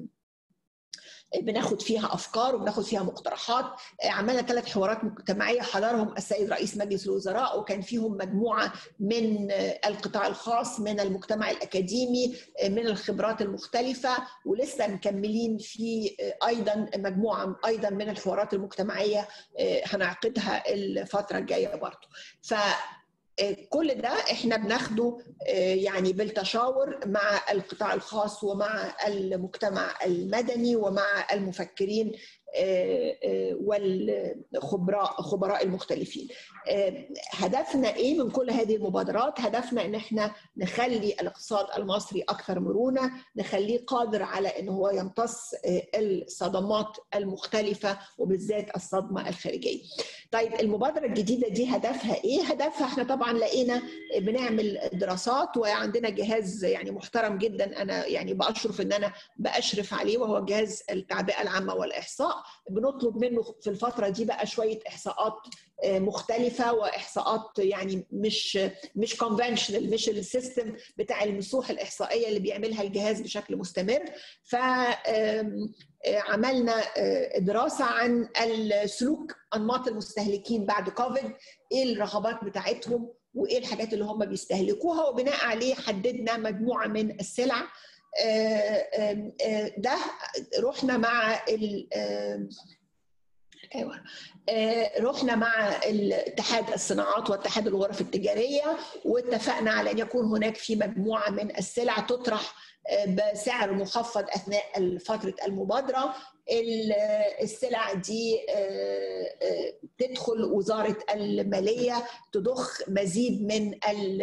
Speaker 2: بناخد فيها افكار وبناخد فيها مقترحات عملنا ثلاث حوارات مجتمعيه حضرهم السيد رئيس مجلس الوزراء وكان فيهم مجموعه من القطاع الخاص من المجتمع الاكاديمي من الخبرات المختلفه ولسه مكملين في ايضا مجموعه ايضا من الحوارات المجتمعيه هنعقدها الفتره الجايه برضه ف كل ده احنا بناخده يعني بالتشاور مع القطاع الخاص ومع المجتمع المدني ومع المفكرين والخبراء خبراء المختلفين هدفنا ايه من كل هذه المبادرات هدفنا ان احنا نخلي الاقتصاد المصري اكثر مرونه نخليه قادر على ان هو يمتص الصدمات المختلفه وبالذات الصدمه الخارجيه طيب المبادره الجديده دي هدفها ايه هدفها احنا طبعا لقينا بنعمل دراسات وعندنا جهاز يعني محترم جدا انا يعني باشرف ان انا باشرف عليه وهو جهاز التعبئه العامه والاحصاء بنطلب منه في الفتره دي بقى شويه احصاءات مختلفه واحصاءات يعني مش مش كونفنشنال مش السيستم بتاع المسوح الاحصائيه اللي بيعملها الجهاز بشكل مستمر ف عملنا دراسه عن السلوك انماط المستهلكين بعد كوفيد ايه الرغبات بتاعتهم وايه الحاجات اللي هم بيستهلكوها وبناء عليه حددنا مجموعه من السلع ده رحنا مع ال ايوه رحنا مع اتحاد الصناعات واتحاد الغرف التجاريه واتفقنا على ان يكون هناك في مجموعه من السلع تطرح بسعر مخفض اثناء فتره المبادره السلع دي تدخل وزاره الماليه تضخ مزيد من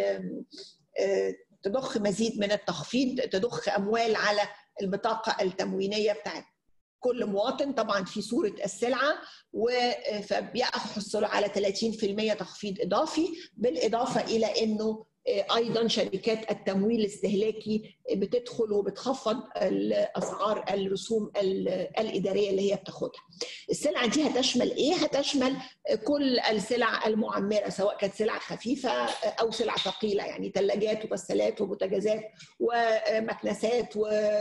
Speaker 2: تضخ مزيد من التخفيض تضخ اموال على البطاقه التموينيه بتاعت كل مواطن طبعا في صوره السلعه فبيحصل على 30% تخفيض اضافي بالاضافه الى انه ايضا شركات التمويل الاستهلاكي بتدخل وبتخفض اسعار الرسوم الاداريه اللي هي بتاخدها. السلعه دي هتشمل ايه؟ هتشمل كل السلع المعمره سواء كانت سلع خفيفه او سلع ثقيله يعني ثلاجات وغسالات وبوتاجازات ومكنسات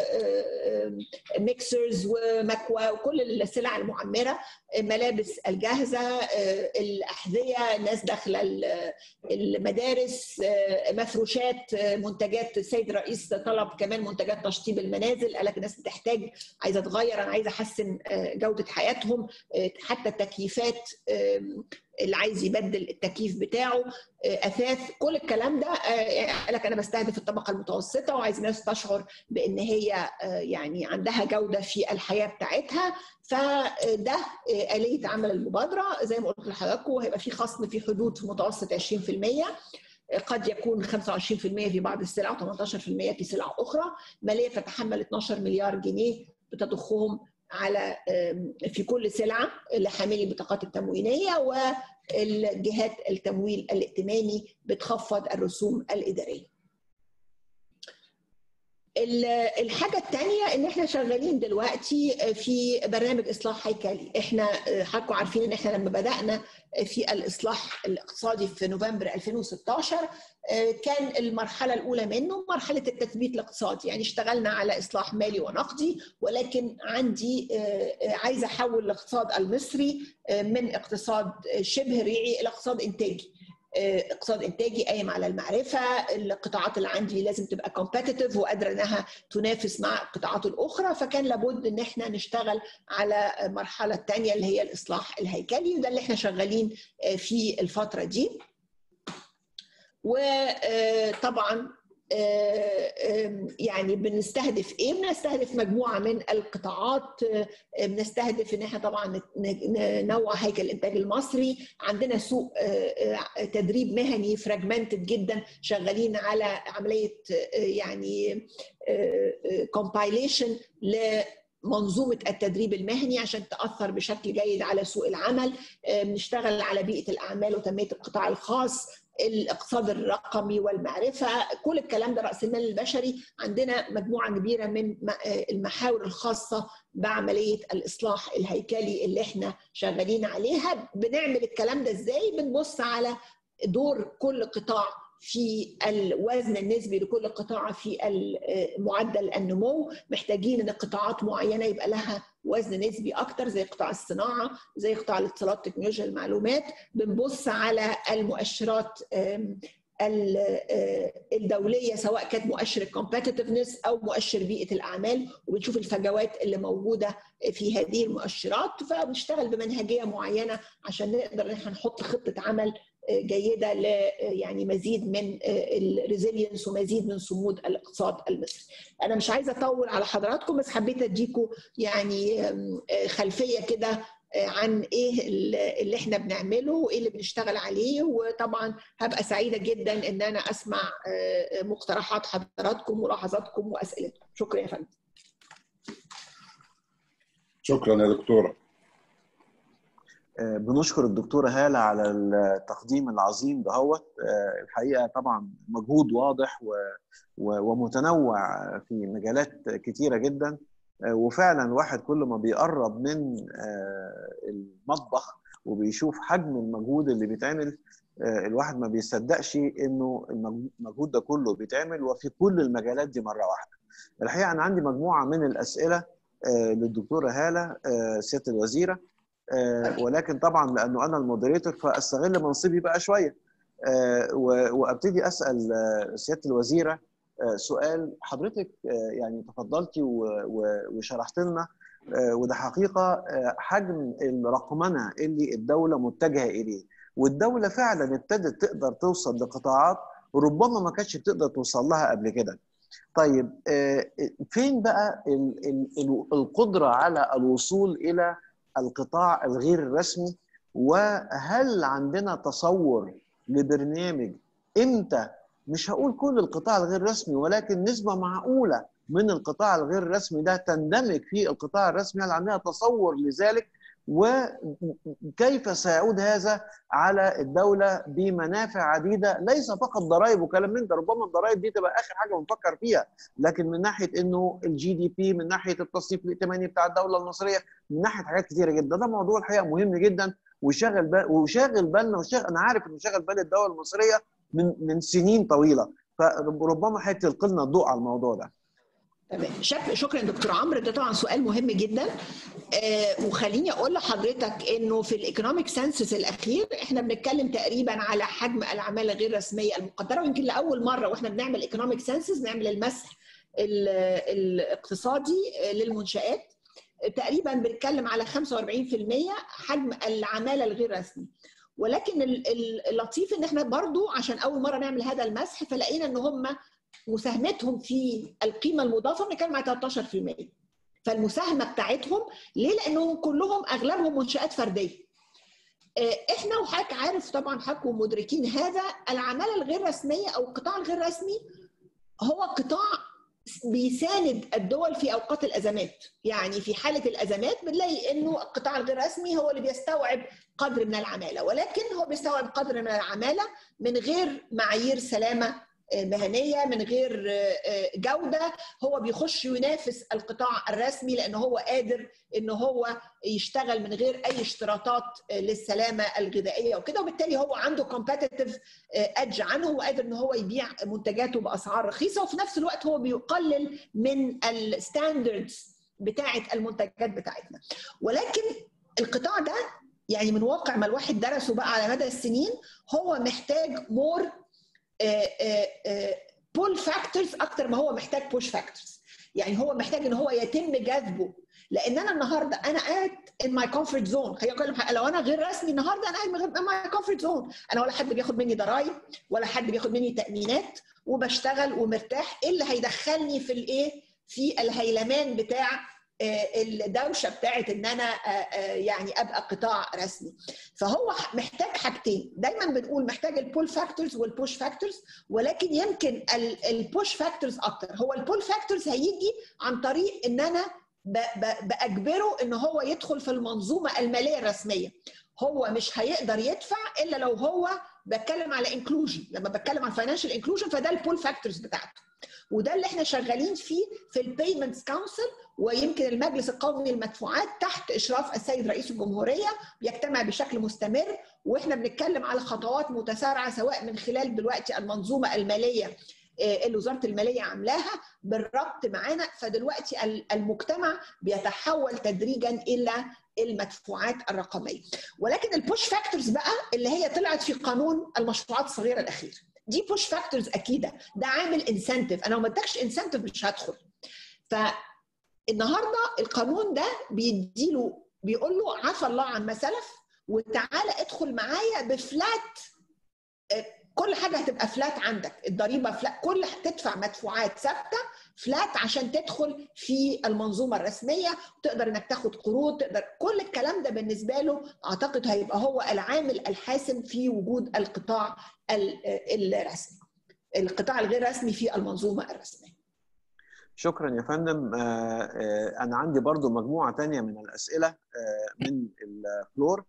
Speaker 2: وميكسرز ومكوى وكل السلع المعمره الملابس الجاهزه الاحذيه الناس داخله المدارس مفروشات منتجات السيد الرئيس طلب كمان منتجات تشطيب المنازل قال لك الناس بتحتاج عايزه تغير انا عايزه احسن جوده حياتهم حتى التكييفات اللي عايز يبدل التكييف بتاعه اثاث كل الكلام ده قال لك انا بستهدف الطبقه المتوسطه وعايز الناس تشعر بان هي يعني عندها جوده في الحياه بتاعتها فده آلية عمل المبادرة زي ما قلت لحضراتكم هيبقى في خصم في حدود في متوسط 20% قد يكون 25% في بعض السلع و18% في سلع أخرى مالية تتحمل 12 مليار جنيه بتضخهم على في كل سلعة لحاملي البطاقات التموينية والجهات التمويل الائتماني بتخفض الرسوم الإدارية الحاجة الثانية ان احنا شغالين دلوقتي في برنامج اصلاح هيكلي، احنا حضراتكم عارفين ان احنا لما بدأنا في الاصلاح الاقتصادي في نوفمبر 2016 كان المرحلة الأولى منه مرحلة التثبيت الاقتصادي، يعني اشتغلنا على إصلاح مالي ونقدي ولكن عندي عايزة أحول الاقتصاد المصري من اقتصاد شبه ريعي إلى اقتصاد إنتاجي. اقتصاد انتاجي قايم على المعرفه القطاعات اللي عندي لازم تبقى كومبتيتيف وقادره انها تنافس مع القطاعات الاخرى فكان لابد ان احنا نشتغل على المرحله الثانيه اللي هي الاصلاح الهيكلي وده اللي احنا شغالين في الفتره دي وطبعا يعني بنستهدف ايه؟ بنستهدف مجموعه من القطاعات بنستهدف ان احنا طبعا ننوع هيكل الانتاج المصري عندنا سوق تدريب مهني فراجمنتد جدا شغالين على عمليه يعني كومبايليشن منظومه التدريب المهني عشان تاثر بشكل جيد على سوق العمل بنشتغل على بيئه الاعمال وتنميه القطاع الخاص الاقتصاد الرقمي والمعرفه كل الكلام ده راس المال البشري عندنا مجموعه كبيره من المحاور الخاصه بعمليه الاصلاح الهيكلي اللي احنا شغالين عليها بنعمل الكلام ده ازاي بنبص على دور كل قطاع في الوزن النسبي لكل قطاع في معدل النمو محتاجين ان قطاعات معينه يبقى لها وزن نسبي اكتر زي قطاع الصناعه زي قطاع الاتصالات تكنولوجيا المعلومات بنبص على المؤشرات الدوليه سواء كانت مؤشر الكومبتitiveness او مؤشر بيئه الاعمال وبنشوف الفجوات اللي موجوده في هذه المؤشرات فبنشتغل بمنهجيه معينه عشان نقدر ان احنا نحط خطه عمل جيده ل يعني مزيد من الريزيلينس ومزيد من صمود الاقتصاد المصري. انا مش عايزه اطول على حضراتكم بس حبيت اديكم يعني خلفيه كده عن ايه اللي احنا بنعمله وايه اللي بنشتغل عليه وطبعا هبقى سعيده جدا ان انا اسمع مقترحات حضراتكم ملاحظاتكم واسئلتكم شكرا يا فندم
Speaker 3: شكرا يا دكتوره
Speaker 4: بنشكر الدكتورة هالة على التقديم العظيم دهوت الحقيقة طبعا مجهود واضح ومتنوع في مجالات كتيرة جدا وفعلا الواحد كل ما بيقرب من المطبخ وبيشوف حجم المجهود اللي بيتعمل الواحد ما بيصدقش انه المجهود ده كله بيتعمل وفي كل المجالات دي مره واحده. الحقيقه انا عندي مجموعه من الاسئله للدكتوره هاله سياده الوزيره ولكن طبعا لانه انا المودريتور فاستغل منصبي بقى شويه وابتدي اسال سياده الوزيره سؤال حضرتك يعني تفضلتي وشرحت لنا وده حقيقه حجم الرقمنه اللي الدوله متجهه اليه والدوله فعلا ابتدت تقدر توصل لقطاعات ربما ما كانتش بتقدر توصل لها قبل كده. طيب فين بقى القدره على الوصول الى القطاع الغير الرسمي وهل عندنا تصور لبرنامج امتى مش هقول كل القطاع الغير رسمي ولكن نسبه معقوله من القطاع الغير الرسمي ده تندمج في القطاع الرسمي هل عندنا تصور لذلك وكيف سيعود هذا على الدوله بمنافع عديده ليس فقط ضرائب وكلام من ده ربما الضرائب دي تبقى اخر حاجه بنفكر فيها لكن من ناحيه انه الجي دي بي من ناحيه التصنيف الائتماني بتاع الدوله المصريه من ناحيه حاجات كثيره جدا ده موضوع الحقيقه مهم جدا وشاغل بال وشاغل بالنا وشاغل انا عارف انه شاغل بال الدوله المصريه من من سنين طويله فربما حضرتك تلقي لنا الضوء على الموضوع ده
Speaker 2: تمام شكرا دكتور عمرو ده طبعا سؤال مهم جدا آه وخليني اقول لحضرتك انه في الايكونوميك سنسس الاخير احنا بنتكلم تقريبا على حجم الاعمال الغير رسميه المقدره ويمكن لاول مره واحنا بنعمل ايكونوميك سنسس نعمل المسح الاقتصادي للمنشات تقريبا بنتكلم على 45% حجم العماله الغير رسمي ولكن اللطيف ان احنا برضو عشان اول مره نعمل هذا المسح فلقينا ان هم مساهمتهم في القيمه المضافه بنتكلم على 13% فالمساهمه بتاعتهم ليه؟ لانهم كلهم اغلبهم منشات فرديه. احنا وحضرتك عارف طبعا حضرتك مدركين هذا العماله الغير رسميه او القطاع الغير رسمي هو قطاع بيساند الدول في اوقات الازمات، يعني في حاله الازمات بنلاقي انه القطاع الغير رسمي هو اللي بيستوعب قدر من العماله، ولكن هو بيستوعب قدر من العماله من غير معايير سلامه مهنيه من غير جوده هو بيخش ينافس القطاع الرسمي لان هو قادر ان هو يشتغل من غير اي اشتراطات للسلامه الغذائيه وكده وبالتالي هو عنده كومبتيتيف ادج عنه وقادر ان هو يبيع منتجاته باسعار رخيصه وفي نفس الوقت هو بيقلل من الستاندردز بتاعه المنتجات بتاعتنا ولكن القطاع ده يعني من واقع ما الواحد درسه بقى على مدى السنين هو محتاج مور بول فاكتورز اكتر ما هو محتاج بوش فاكتورز يعني هو محتاج ان هو يتم جذبه لان انا النهارده انا قاعد ان ماي كومفورت زون خليني اقول لو انا غير رسمي النهارده انا قاعد ان ماي كومفورت زون انا ولا حد بياخد مني ضرايب ولا حد بياخد مني تامينات وبشتغل ومرتاح ايه اللي هيدخلني في الايه في الهيلمان بتاع الدوشه بتاعت ان انا يعني ابقى قطاع رسمي فهو محتاج حاجتين دايما بنقول محتاج البول فاكتورز والبوش فاكتورز ولكن يمكن البوش فاكتورز اكتر هو البول فاكتورز هيجي عن طريق ان انا باجبره ان هو يدخل في المنظومه الماليه الرسميه هو مش هيقدر يدفع الا لو هو بتكلم على انكلوجن لما بتكلم على فاينانشال انكلوجن فده البول فاكتورز بتاعته وده اللي احنا شغالين فيه في البيمنتس كونسل ويمكن المجلس القومي للمدفوعات تحت اشراف السيد رئيس الجمهوريه بيجتمع بشكل مستمر واحنا بنتكلم على خطوات متسارعه سواء من خلال دلوقتي المنظومه الماليه اللي وزاره الماليه عاملاها بالربط معانا فدلوقتي المجتمع بيتحول تدريجا الى المدفوعات الرقميه ولكن البوش فاكتورز بقى اللي هي طلعت في قانون المشروعات الصغيره الاخير دي بوش فاكتورز اكيده ده عامل انسنتيف انا لو ما ادكش انسنتيف مش هدخل فالنهارده القانون ده بيديله بيقول له عفى الله عما سلف وتعالى ادخل معايا بفلات كل حاجه هتبقى فلات عندك الضريبه فلات كل تدفع مدفوعات ثابته فلات عشان تدخل في المنظومه الرسميه وتقدر انك تاخد قروض تقدر كل الكلام ده بالنسبه له اعتقد هيبقى هو العامل الحاسم في وجود القطاع الرسمي القطاع الغير رسمي في المنظومه الرسميه
Speaker 4: شكرا يا فندم انا عندي برضو مجموعه تانية من الاسئله من الفلور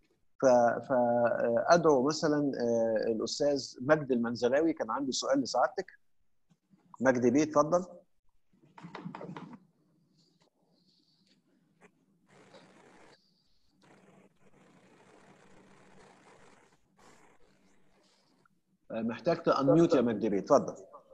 Speaker 4: فادعو مثلا الاستاذ مجدي المنزلاوي كان عنده سؤال لسعادتك مجدي بيه اتفضل محتاج تانميوت يا مجدي بيه اتفضل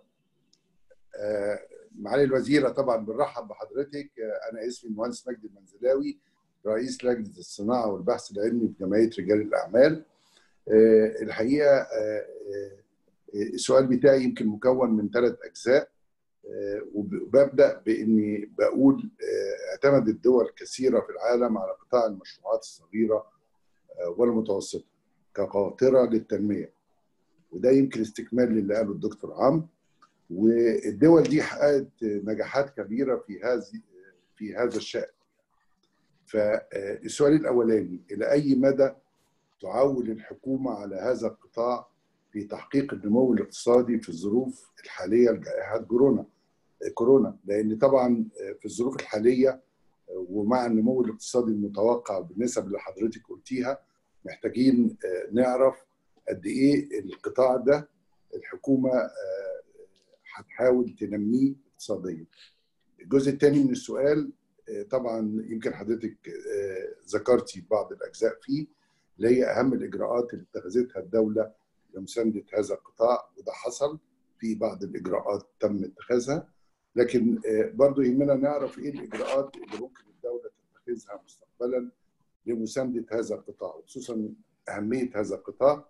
Speaker 5: معالي الوزيره طبعا بنرحب بحضرتك انا اسمي المهندس مجدي المنزلاوي رئيس لجنه الصناعه والبحث العلمي بجمعيه رجال الاعمال الحقيقه السؤال بتاعي يمكن مكون من ثلاث اجزاء وببدا باني بقول اعتمدت دول كثيره في العالم على قطاع المشروعات الصغيره والمتوسطه كقاطره للتنميه وده يمكن استكمال للي قاله الدكتور عمرو والدول دي حققت نجاحات كبيره في هذه في هذا الشان فالسؤال الاولاني الى اي مدى تعول الحكومه على هذا القطاع في تحقيق النمو الاقتصادي في الظروف الحاليه لجائحه كورونا كورونا لان طبعا في الظروف الحاليه ومع النمو الاقتصادي المتوقع بالنسب اللي حضرتك قلتيها محتاجين نعرف قد ايه القطاع ده الحكومه هتحاول تنميه اقتصاديا. الجزء الثاني من السؤال طبعا يمكن حضرتك ذكرتي بعض الاجزاء فيه اللي هي اهم الاجراءات اللي اتخذتها الدوله لمسانده هذا القطاع وده حصل في بعض الاجراءات تم اتخاذها لكن برضو يهمنا نعرف ايه الاجراءات اللي ممكن الدوله تتخذها مستقبلا لمسانده هذا القطاع وخصوصا اهميه هذا القطاع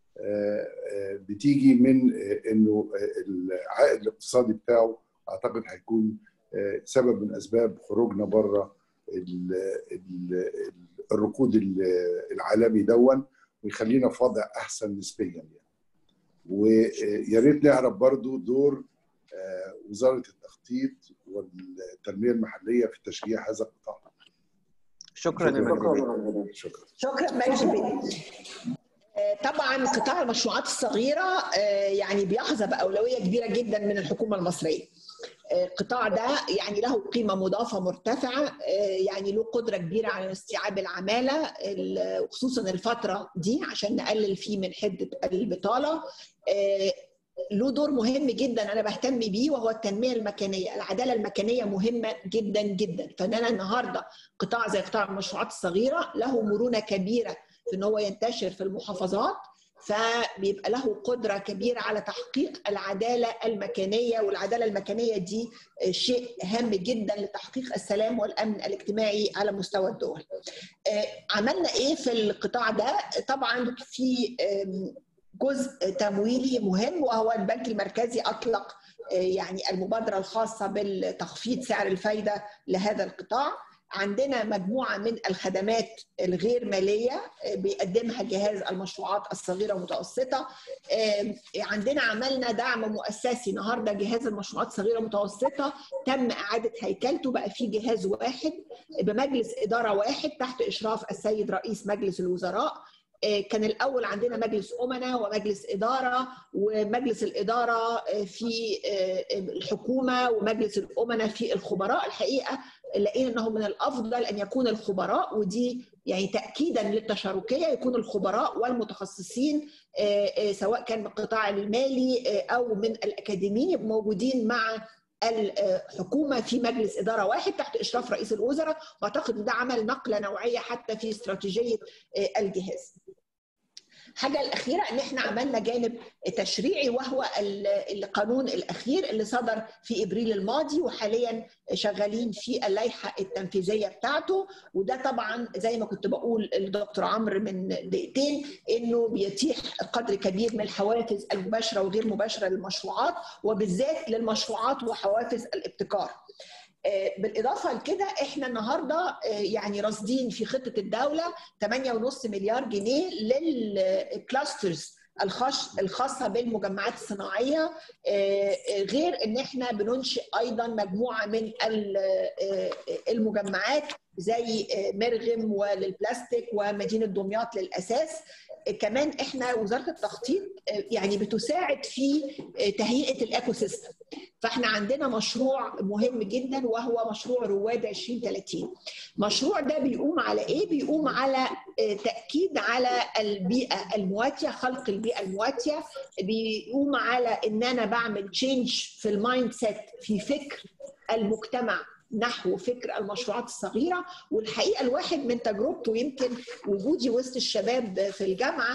Speaker 5: بتيجي من انه العائد الاقتصادي بتاعه اعتقد هيكون سبب من اسباب خروجنا بره الركود العالمي دون ويخلينا في وضع احسن نسبيا يعني ويا ريت نعرف برضو دور وزاره التخطيط والتنميه المحليه في تشجيع هذا القطاع
Speaker 4: شكرا
Speaker 2: شكرا شكرا, شكرا مجدي طبعا قطاع المشروعات الصغيره يعني بيحظى باولويه كبيره جدا من الحكومه المصريه القطاع ده يعني له قيمة مضافة مرتفعة يعني له قدرة كبيرة على استيعاب العمالة خصوصا الفترة دي عشان نقلل فيه من حدة البطالة له دور مهم جدا انا بهتم بيه وهو التنميه المكانيه، العداله المكانيه مهمه جدا جدا، فان انا النهارده قطاع زي قطاع المشروعات الصغيره له مرونه كبيره في ان هو ينتشر في المحافظات فبيبقى له قدره كبيره على تحقيق العداله المكانيه والعداله المكانيه دي شيء هام جدا لتحقيق السلام والامن الاجتماعي على مستوى الدول. عملنا ايه في القطاع ده؟ طبعا في جزء تمويلي مهم وهو البنك المركزي اطلق يعني المبادره الخاصه بالتخفيض سعر الفايده لهذا القطاع. عندنا مجموعه من الخدمات الغير ماليه بيقدمها جهاز المشروعات الصغيره والمتوسطه عندنا عملنا دعم مؤسسي النهارده جهاز المشروعات الصغيره والمتوسطه تم اعاده هيكلته بقى في جهاز واحد بمجلس اداره واحد تحت اشراف السيد رئيس مجلس الوزراء كان الاول عندنا مجلس امناء ومجلس اداره ومجلس الاداره في الحكومه ومجلس الامناء في الخبراء الحقيقه لقينا انه من الافضل ان يكون الخبراء ودي يعني تاكيدا للتشاركيه يكون الخبراء والمتخصصين سواء كان من القطاع المالي او من الاكاديميين موجودين مع الحكومه في مجلس اداره واحد تحت اشراف رئيس الوزراء واعتقد ان ده عمل نقله نوعيه حتى في استراتيجيه الجهاز. الحاجه الاخيره ان احنا عملنا جانب تشريعي وهو القانون الاخير اللي صدر في ابريل الماضي وحاليا شغالين في اللائحه التنفيذيه بتاعته وده طبعا زي ما كنت بقول الدكتور عمرو من دقيقتين انه بيتيح قدر كبير من الحوافز المباشره وغير مباشره للمشروعات وبالذات للمشروعات وحوافز الابتكار. بالاضافه لكده احنا النهارده يعني راصدين في خطه الدوله 8.5 مليار جنيه للكلاسترز الخاص الخاصه بالمجمعات الصناعيه غير ان احنا بننشئ ايضا مجموعه من المجمعات زي مرغم وللبلاستيك ومدينه دمياط للاساس كمان احنا وزاره التخطيط يعني بتساعد في تهيئه الايكو سيستم فاحنا عندنا مشروع مهم جدا وهو مشروع رواد 2030 المشروع ده بيقوم على ايه بيقوم على تاكيد على البيئه المواتيه خلق البيئه المواتيه بيقوم على ان انا بعمل تشينج في المايند سيت في فكر المجتمع نحو فكر المشروعات الصغيره والحقيقه الواحد من تجربته يمكن وجودي وسط الشباب في الجامعه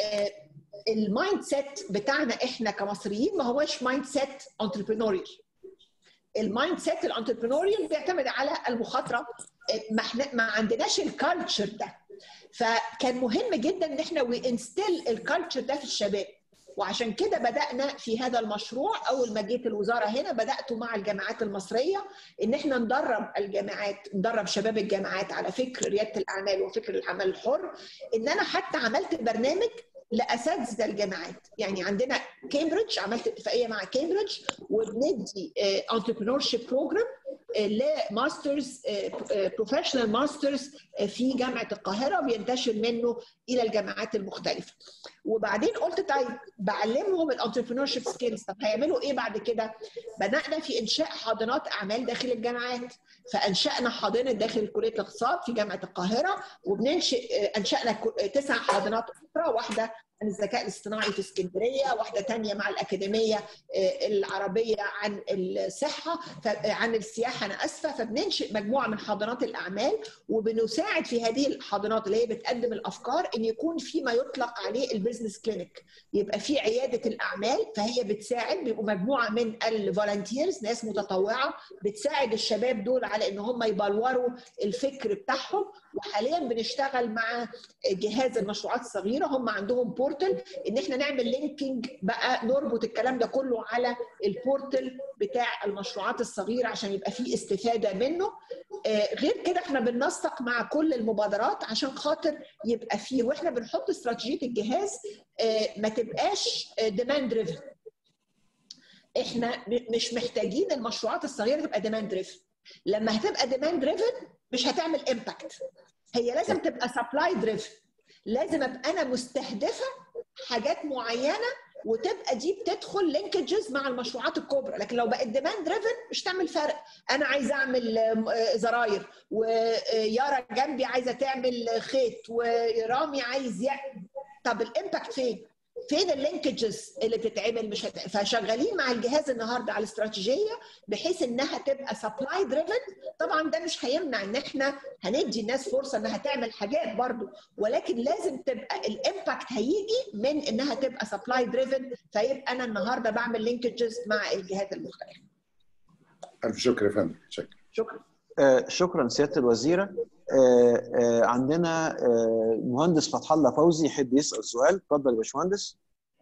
Speaker 2: المايند سيت بتاعنا احنا كمصريين ما هوش مايند سيت انتربرينوريال المايند سيت الانتربرينوريال بيعتمد على المخاطره ما احنا ما عندناش الكالتشر ده فكان مهم جدا ان احنا وي انستيل الكالتشر ده في الشباب وعشان كده بدانا في هذا المشروع اول ما جيت الوزاره هنا بدات مع الجامعات المصريه ان احنا ندرب الجامعات ندرب شباب الجامعات على فكر رياده الاعمال وفكر العمل الحر ان انا حتى عملت برنامج لاساتذه الجامعات يعني عندنا كامبريدج عملت اتفاقيه مع كامبريدج وبندي انتربرينور شيب بروجرام لماسترز بروفيشنال ماسترز في جامعه القاهره وبينتشر منه الى الجامعات المختلفه وبعدين قلت طيب بعلمهم الانتربرينور شيب سكيلز طب هيعملوا ايه بعد كده بدانا في انشاء حاضنات اعمال داخل الجامعات فانشانا حاضنه داخل كليه الاقتصاد في جامعه القاهره وبننشئ انشانا تسع حاضنات اخرى واحده عن الذكاء الاصطناعي في اسكندريه، واحده ثانيه مع الاكاديميه العربيه عن الصحه عن السياحه انا اسفه فبننشئ مجموعه من حاضنات الاعمال وبنساعد في هذه الحاضنات اللي هي بتقدم الافكار ان يكون في ما يطلق عليه البيزنس كلينيك يبقى في عياده الاعمال فهي بتساعد بيبقوا مجموعه من الفولنتيرز ناس متطوعه بتساعد الشباب دول على ان هم يبلوروا الفكر بتاعهم وحاليا بنشتغل مع جهاز المشروعات الصغيره هم عندهم بورتل ان احنا نعمل لينكينج بقى نربط الكلام ده كله على البورتل بتاع المشروعات الصغيره عشان يبقى فيه استفاده منه غير كده احنا بننسق مع كل المبادرات عشان خاطر يبقى فيه واحنا بنحط استراتيجيه الجهاز ما تبقاش ديماند دريفن احنا مش محتاجين المشروعات الصغيره تبقى ديماند دريفن لما هتبقى ديماند دريفن مش هتعمل امباكت هي لازم تبقى سبلاي دريفن لازم ابقى انا مستهدفه حاجات معينه وتبقى دي بتدخل لينكجز مع المشروعات الكبرى لكن لو بقت ديماند دريفن مش تعمل فرق انا عايزه اعمل زراير ويارا جنبي عايزه تعمل خيط ورامي عايز يعمل طب الامباكت فين فين اللينكجز اللي بتتعمل مش هت... فشغالين مع الجهاز النهارده على استراتيجيه بحيث انها تبقى سبلاي دريفن طبعا ده مش هيمنع ان احنا هندي الناس فرصه انها تعمل حاجات برضو ولكن لازم تبقى الامباكت هيجي من انها تبقى سبلاي دريفن فيبقى انا النهارده بعمل لينكجز مع الجهات المختلفه.
Speaker 5: الف شكر يا فندم شكرا.
Speaker 2: شكرا.
Speaker 4: آه شكرا سياده الوزيره آه آه عندنا مهندس فتح الله فوزي يحب يسال سؤال اتفضل يا باشمهندس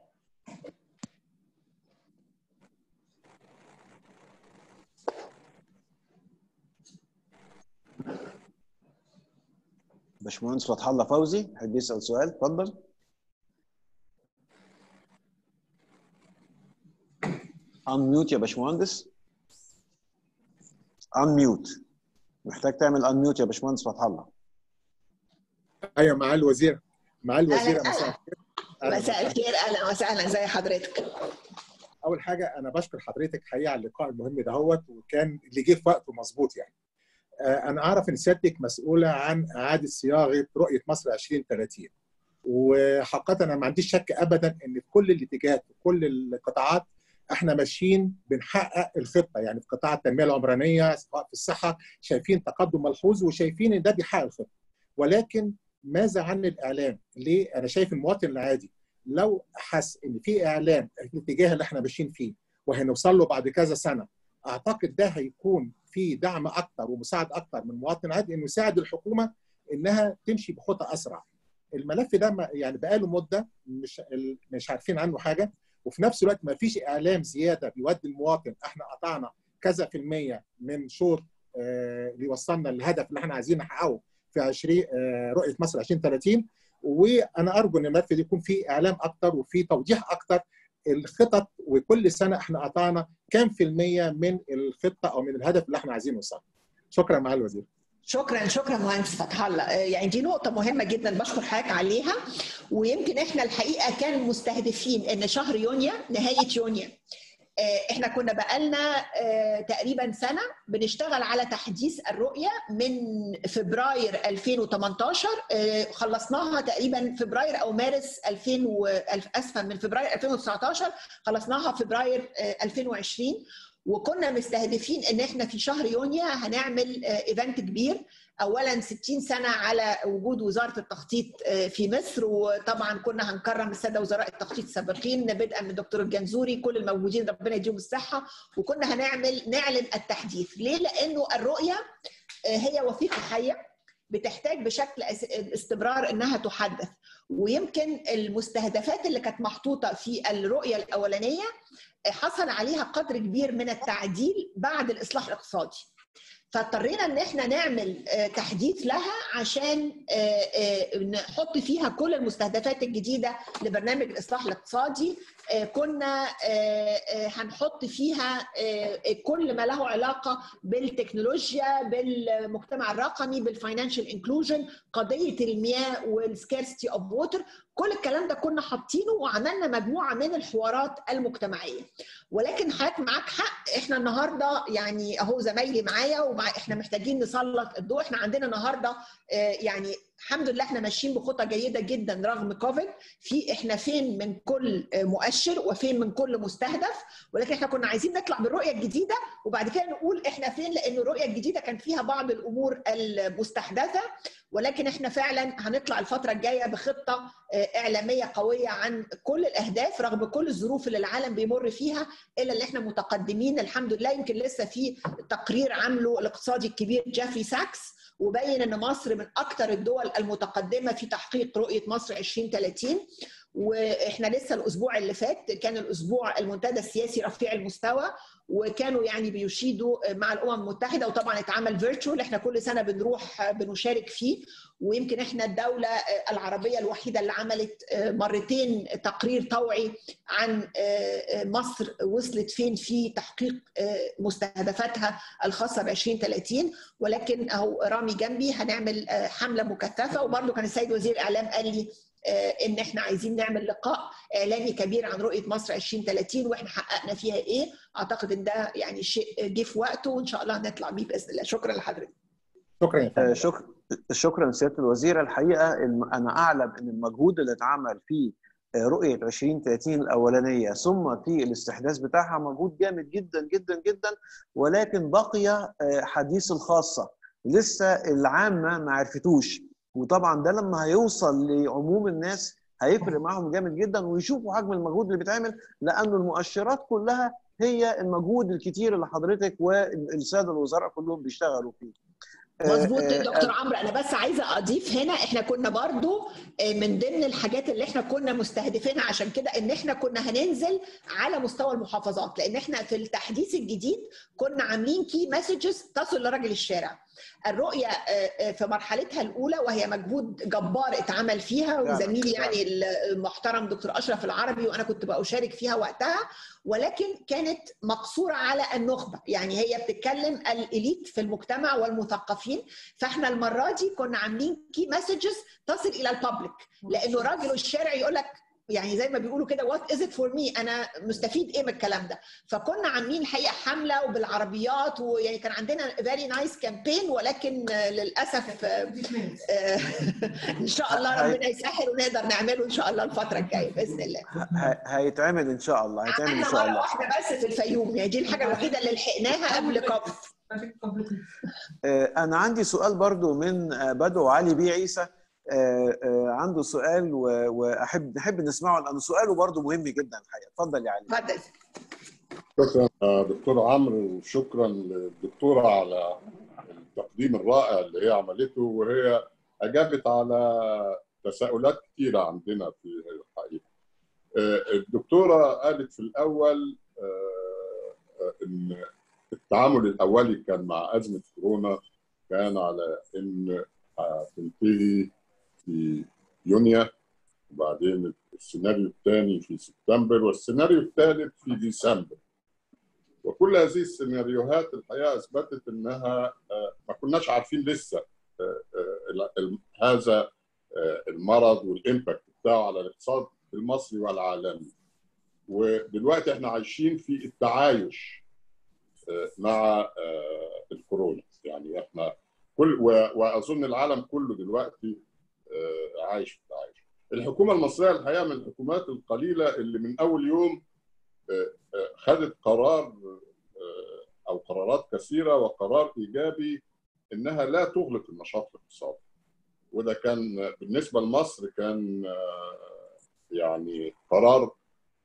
Speaker 4: باشمهندس فتح الله فوزي يحب يسال سؤال اتفضل انميوت يا باشمهندس انميوت محتاج تعمل انميوت يا باشمهندس فتح الله
Speaker 6: ايوه مع الوزير مع الوزير مساء
Speaker 2: الخير مساء الخير اهلا وسهلا زي حضرتك
Speaker 6: اول حاجه انا بشكر حضرتك حقيقه على اللقاء المهم دهوت وكان اللي جه في وقته مظبوط يعني انا اعرف ان سيادتك مسؤوله عن اعاده صياغه رؤيه مصر 2030 وحقيقه انا ما عنديش شك ابدا ان في كل الاتجاهات في كل القطاعات احنا ماشيين بنحقق الخطه يعني في قطاع التنميه العمرانيه سواء في الصحه شايفين تقدم ملحوظ وشايفين ان ده بيحقق الخطه ولكن ماذا عن الاعلام؟ ليه؟ انا شايف المواطن العادي لو حس ان في اعلام الاتجاه اللي احنا ماشيين فيه وهنوصل له بعد كذا سنه اعتقد ده هيكون في دعم اكثر ومساعد اكثر من المواطن العادي انه يساعد الحكومه انها تمشي بخطى اسرع. الملف ده يعني بقاله مده مش مش عارفين عنه حاجه وفي نفس الوقت ما فيش اعلام زياده بيودي المواطن احنا قطعنا كذا في الميه من شوط اللي وصلنا للهدف اللي احنا عايزين نحققه في 20 رؤيه مصر 2030 وانا ارجو ان الملف يكون فيه اعلام اكتر وفيه توضيح اكتر الخطط وكل سنه احنا قطعنا كام في الميه من الخطه او من الهدف اللي احنا عايزين نوصله. شكرا معالي الوزير.
Speaker 2: شكرا شكرا مهندس فتح الله يعني دي نقطه مهمه جدا بشكر حضرتك عليها ويمكن احنا الحقيقه كان مستهدفين ان شهر يونيو نهايه يونيو احنا كنا بقالنا تقريبا سنه بنشتغل على تحديث الرؤيه من فبراير 2018 خلصناها تقريبا فبراير او مارس 2000 و... اسفه من فبراير 2019 خلصناها فبراير 2020 وكنا مستهدفين ان احنا في شهر يونيو هنعمل ايفنت كبير اولا 60 سنه على وجود وزاره التخطيط في مصر وطبعا كنا هنكرم الساده وزراء التخطيط السابقين بدءا من الدكتور الجنزوري كل الموجودين ربنا يديهم الصحه وكنا هنعمل نعلن التحديث ليه لانه الرؤيه هي وثيقه حيه بتحتاج بشكل استمرار انها تحدث ويمكن المستهدفات اللي كانت محطوطه في الرؤيه الاولانيه حصل عليها قدر كبير من التعديل بعد الاصلاح الاقتصادي فاضطرينا ان احنا نعمل تحديث لها عشان نحط فيها كل المستهدفات الجديده لبرنامج الاصلاح الاقتصادي كنا هنحط فيها كل ما له علاقه بالتكنولوجيا بالمجتمع الرقمي بالفاينانشال انكلوجن قضيه المياه والسكارستي اوف ووتر كل الكلام ده كنا حاطينه وعملنا مجموعه من الحوارات المجتمعيه ولكن حضرتك معاك حق احنا النهارده يعني اهو زمايلي معايا ومع احنا محتاجين نسلط الضوء احنا عندنا النهارده يعني الحمد لله احنا ماشيين بخطى جيده جدا رغم كوفيد في احنا فين من كل مؤشر وفين من كل مستهدف ولكن احنا كنا عايزين نطلع بالرؤيه الجديده وبعد كده نقول احنا فين لان الرؤيه الجديده كان فيها بعض الامور المستحدثه ولكن احنا فعلا هنطلع الفتره الجايه بخطه اعلاميه قويه عن كل الاهداف رغم كل الظروف اللي العالم بيمر فيها الا اللي احنا متقدمين الحمد لله يمكن لسه في تقرير عامله الاقتصادي الكبير جيفري ساكس وبين ان مصر من اكثر الدول المتقدمه في تحقيق رؤيه مصر 2030 واحنا لسه الاسبوع اللي فات كان الاسبوع المنتدى السياسي رفيع المستوى وكانوا يعني بيشيدوا مع الامم المتحده وطبعا اتعمل فيرتشوال احنا كل سنه بنروح بنشارك فيه ويمكن احنا الدوله العربيه الوحيده اللي عملت مرتين تقرير طوعي عن مصر وصلت فين في تحقيق مستهدفاتها الخاصه ب 2030 ولكن اهو رامي جنبي هنعمل حمله مكثفه وبرده كان السيد وزير الاعلام قال لي ان احنا عايزين نعمل لقاء اعلامي كبير عن رؤيه مصر 2030 واحنا حققنا فيها ايه اعتقد ان ده يعني شيء جه في وقته وان شاء الله هنطلع بيه باذن الله شكرا لحضرتك
Speaker 6: شكرا يا فندم
Speaker 4: شكرا شكرا سياده الوزير الحقيقه انا اعلم ان المجهود اللي اتعمل في رؤيه 2030 الاولانيه ثم في الاستحداث بتاعها مجهود جامد جدا جدا جدا ولكن بقي حديث الخاصه لسه العامه ما عرفتوش وطبعا ده لما هيوصل لعموم الناس هيفرق معاهم جامد جدا ويشوفوا حجم المجهود اللي بيتعمل لانه المؤشرات كلها هي المجهود الكتير اللي حضرتك والساده الوزراء كلهم بيشتغلوا فيه.
Speaker 2: مظبوط دكتور عمرو انا بس عايزه اضيف هنا احنا كنا برضو من ضمن الحاجات اللي احنا كنا مستهدفينها عشان كده ان احنا كنا هننزل على مستوى المحافظات لان احنا في التحديث الجديد كنا عاملين كي مسجز تصل لراجل الشارع الرؤيه في مرحلتها الاولى وهي مجهود جبار اتعمل فيها وزميلي يعني المحترم دكتور اشرف العربي وانا كنت بشارك فيها وقتها ولكن كانت مقصوره على النخبه يعني هي بتتكلم الاليت في المجتمع والمثقفين فاحنا المره دي كنا عاملين كي مسجز تصل الى الببليك لانه راجل الشارع يقول لك يعني زي ما بيقولوا كده وات از ات فور مي انا مستفيد ايه من الكلام ده فكنا عاملين الحقيقه حمله وبالعربيات ويعني كان عندنا فيري نايس كامبين ولكن للاسف ان شاء الله ربنا يسهل ونقدر نعمله ان شاء الله الفتره الجايه باذن الله
Speaker 4: هيتعمل ان شاء الله هيتعمل ان شاء الله
Speaker 2: واحده بس في الفيوم يعني دي الحاجه الوحيده اللي لحقناها قبل كوف
Speaker 4: انا عندي سؤال برضو من بدو علي بيه عيسى عنده سؤال واحب نحب نسمعه لانه سؤاله برضه مهم جدا الحقيقه اتفضل يا علي
Speaker 2: اتفضل
Speaker 3: شكرا دكتور عمرو وشكرا للدكتوره على التقديم الرائع اللي هي عملته وهي اجابت على تساؤلات كثيره عندنا في الحقيقه الدكتوره قالت في الاول ان التعامل الاولي كان مع ازمه كورونا كان على ان هتنتهي في يونيو وبعدين السيناريو الثاني في سبتمبر والسيناريو الثالث في ديسمبر وكل هذه السيناريوهات الحقيقه اثبتت انها ما كناش عارفين لسه هذا المرض والامباكت بتاعه على الاقتصاد المصري والعالمي ودلوقتي احنا عايشين في التعايش مع الكورونا يعني احنا كل واظن العالم كله دلوقتي عايش في التعايش. الحكومه المصريه الحقيقه من الحكومات القليله اللي من اول يوم خدت قرار او قرارات كثيره وقرار ايجابي انها لا تغلق النشاط الاقتصادي. وده كان بالنسبه لمصر كان يعني قرار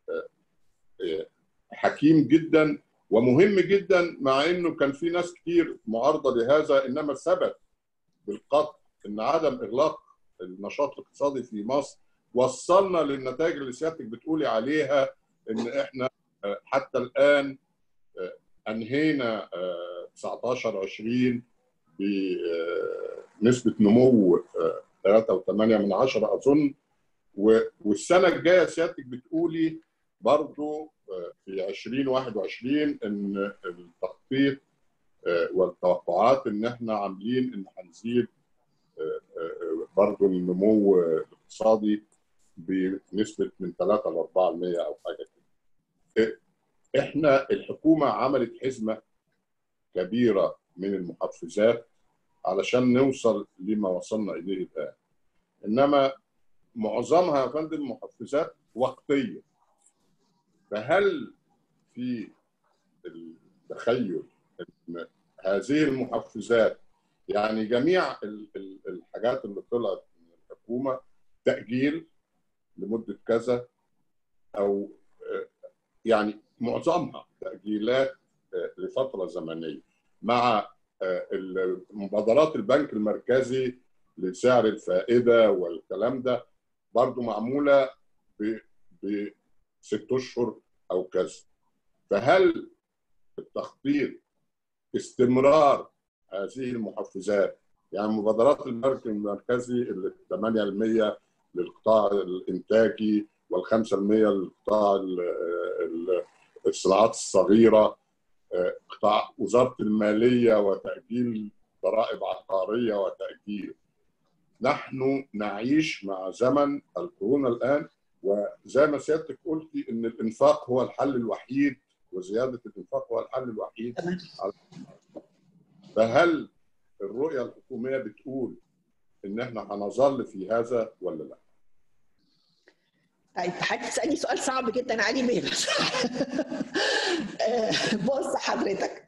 Speaker 3: حكيم جدا ومهم جدا مع انه كان في ناس كتير معارضه لهذا انما ثبت بالقطع ان عدم اغلاق النشاط الاقتصادي في مصر وصلنا للنتائج اللي سيادتك بتقولي عليها ان احنا حتى الان انهينا 19 20 بنسبه نمو 3.8 من عشرة اظن والسنه الجايه سيادتك بتقولي برضو في 2021 ان التخطيط والتوقعات ان احنا عاملين ان هنزيد برضو النمو الاقتصادي بنسبه من 3 ل 4% او حاجه كده. احنا الحكومه عملت حزمه كبيره من المحفزات علشان نوصل لما وصلنا اليه الان. انما معظمها يا فندم محفزات وقتيه. فهل في التخيل ان هذه المحفزات يعني جميع الحاجات اللي طلعت من الحكومه تاجيل لمده كذا او يعني معظمها تاجيلات لفتره زمنيه مع مبادرات البنك المركزي لسعر الفائده والكلام ده برضو معموله ب ست اشهر او كذا فهل التخطيط استمرار هذه المحفزات يعني مبادرات البنك المركزي اللي 8% للقطاع الانتاجي وال5% للقطاع الصناعات الصغيره قطاع وزاره الماليه وتاجيل ضرائب عقاريه وتاجيل نحن نعيش مع زمن الكورونا الان وزي ما سيادتك قلتي ان الانفاق هو الحل الوحيد وزياده الانفاق هو الحل الوحيد فهل الرؤيه الحكوميه بتقول ان احنا هنظل في هذا ولا لا؟
Speaker 2: طيب هتسالني سؤال صعب جدا علي مين بص حضرتك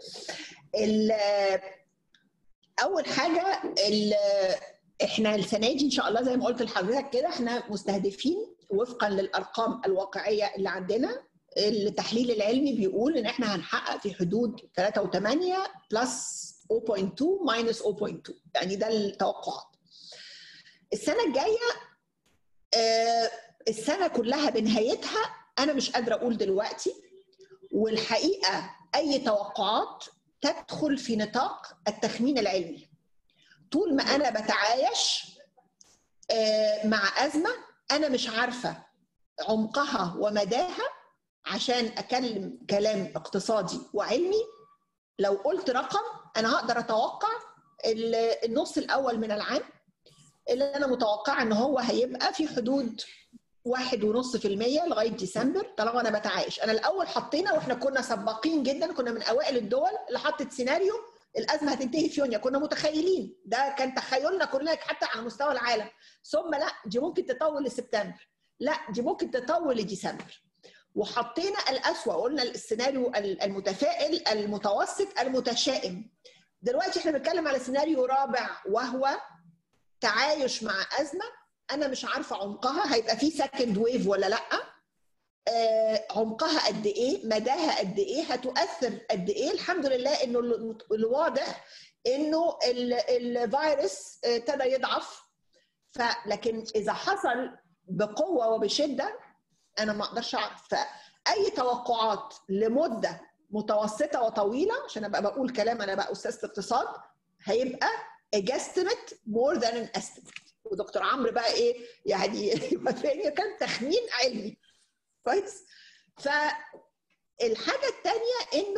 Speaker 2: اول حاجه احنا السنه دي ان شاء الله زي ما قلت لحضرتك كده احنا مستهدفين وفقا للارقام الواقعيه اللي عندنا التحليل العلمي بيقول ان احنا هنحقق في حدود 3.8 بلس 0.2 ماينس 0.2 يعني ده التوقعات السنه الجايه آه السنه كلها بنهايتها انا مش قادره اقول دلوقتي والحقيقه اي توقعات تدخل في نطاق التخمين العلمي طول ما انا بتعايش آه مع ازمه انا مش عارفه عمقها ومداها عشان اكلم كلام اقتصادي وعلمي لو قلت رقم انا هقدر اتوقع النص الاول من العام اللي انا متوقعه ان هو هيبقى في حدود واحد ونص في المية لغاية ديسمبر طالما أنا بتعايش أنا الأول حطينا وإحنا كنا سباقين جدا كنا من أوائل الدول اللي حطت سيناريو الأزمة هتنتهي في يونيو كنا متخيلين ده كان تخيلنا كلنا حتى على مستوى العالم ثم لا دي ممكن تطول لسبتمبر لا دي ممكن تطول لديسمبر وحطينا الأسوأ قلنا السيناريو المتفائل المتوسط المتشائم دلوقتي احنا بنتكلم على سيناريو رابع وهو تعايش مع أزمة انا مش عارفه عمقها هيبقى في سكند ويف ولا لا آه عمقها قد ايه مداها قد ايه هتؤثر قد ايه الحمد لله انه الواضح انه الفيروس ابتدى يضعف فلكن اذا حصل بقوه وبشده انا ما اقدرش اعرف فاي توقعات لمده متوسطه وطويله عشان ابقى بقول كلام انا بقى استاذ اقتصاد هيبقى اجستمت مور ذان ان استيميت ودكتور عمرو بقى ايه يعني يوافقني كان تخمين علمي كويس فالحاجه الثانيه انه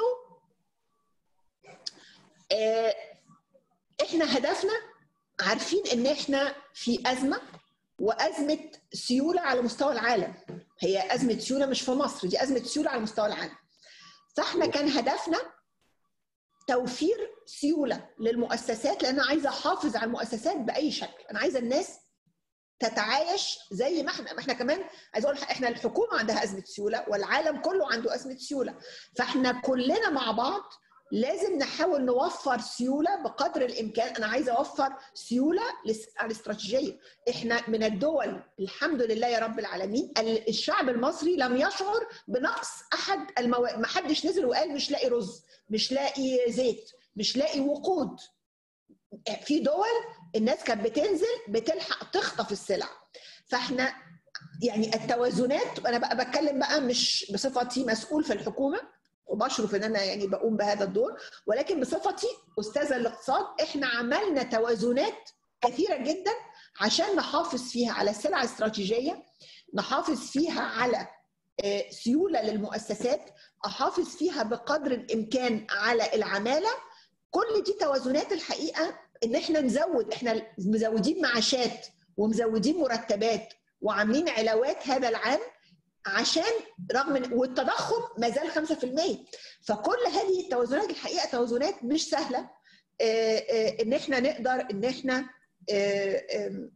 Speaker 2: آه احنا هدفنا عارفين ان احنا في ازمه وازمه سيوله على مستوى العالم هي ازمه سيوله مش في مصر دي ازمه سيوله على مستوى العالم فاحنا كان هدفنا توفير سيوله للمؤسسات لان انا عايزه احافظ على المؤسسات باي شكل انا عايزه الناس تتعايش زي ما احنا ما احنا كمان عايز اقول احنا الحكومه عندها ازمه سيوله والعالم كله عنده ازمه سيوله فاحنا كلنا مع بعض لازم نحاول نوفر سيوله بقدر الامكان انا عايزه اوفر سيوله الاستراتيجيه احنا من الدول الحمد لله يا رب العالمين الشعب المصري لم يشعر بنقص احد المواد ما حدش نزل وقال مش لاقي رز مش لاقي زيت مش لاقي وقود في دول الناس كانت بتنزل بتلحق تخطف السلع فاحنا يعني التوازنات انا بقى بتكلم بقى مش بصفتي مسؤول في الحكومه وبشرف ان انا يعني بقوم بهذا الدور ولكن بصفتي استاذه الاقتصاد احنا عملنا توازنات كثيره جدا عشان نحافظ فيها على السلع الاستراتيجيه نحافظ فيها على آه، سيوله للمؤسسات احافظ فيها بقدر الامكان على العماله كل دي توازنات الحقيقه ان احنا نزود احنا مزودين معاشات ومزودين مرتبات وعاملين علاوات هذا العام عشان رغم إن- والتضخم ما زال 5% فكل هذه التوازنات الحقيقه توازنات مش سهله آه، آه، ان احنا نقدر ان احنا آه، آم،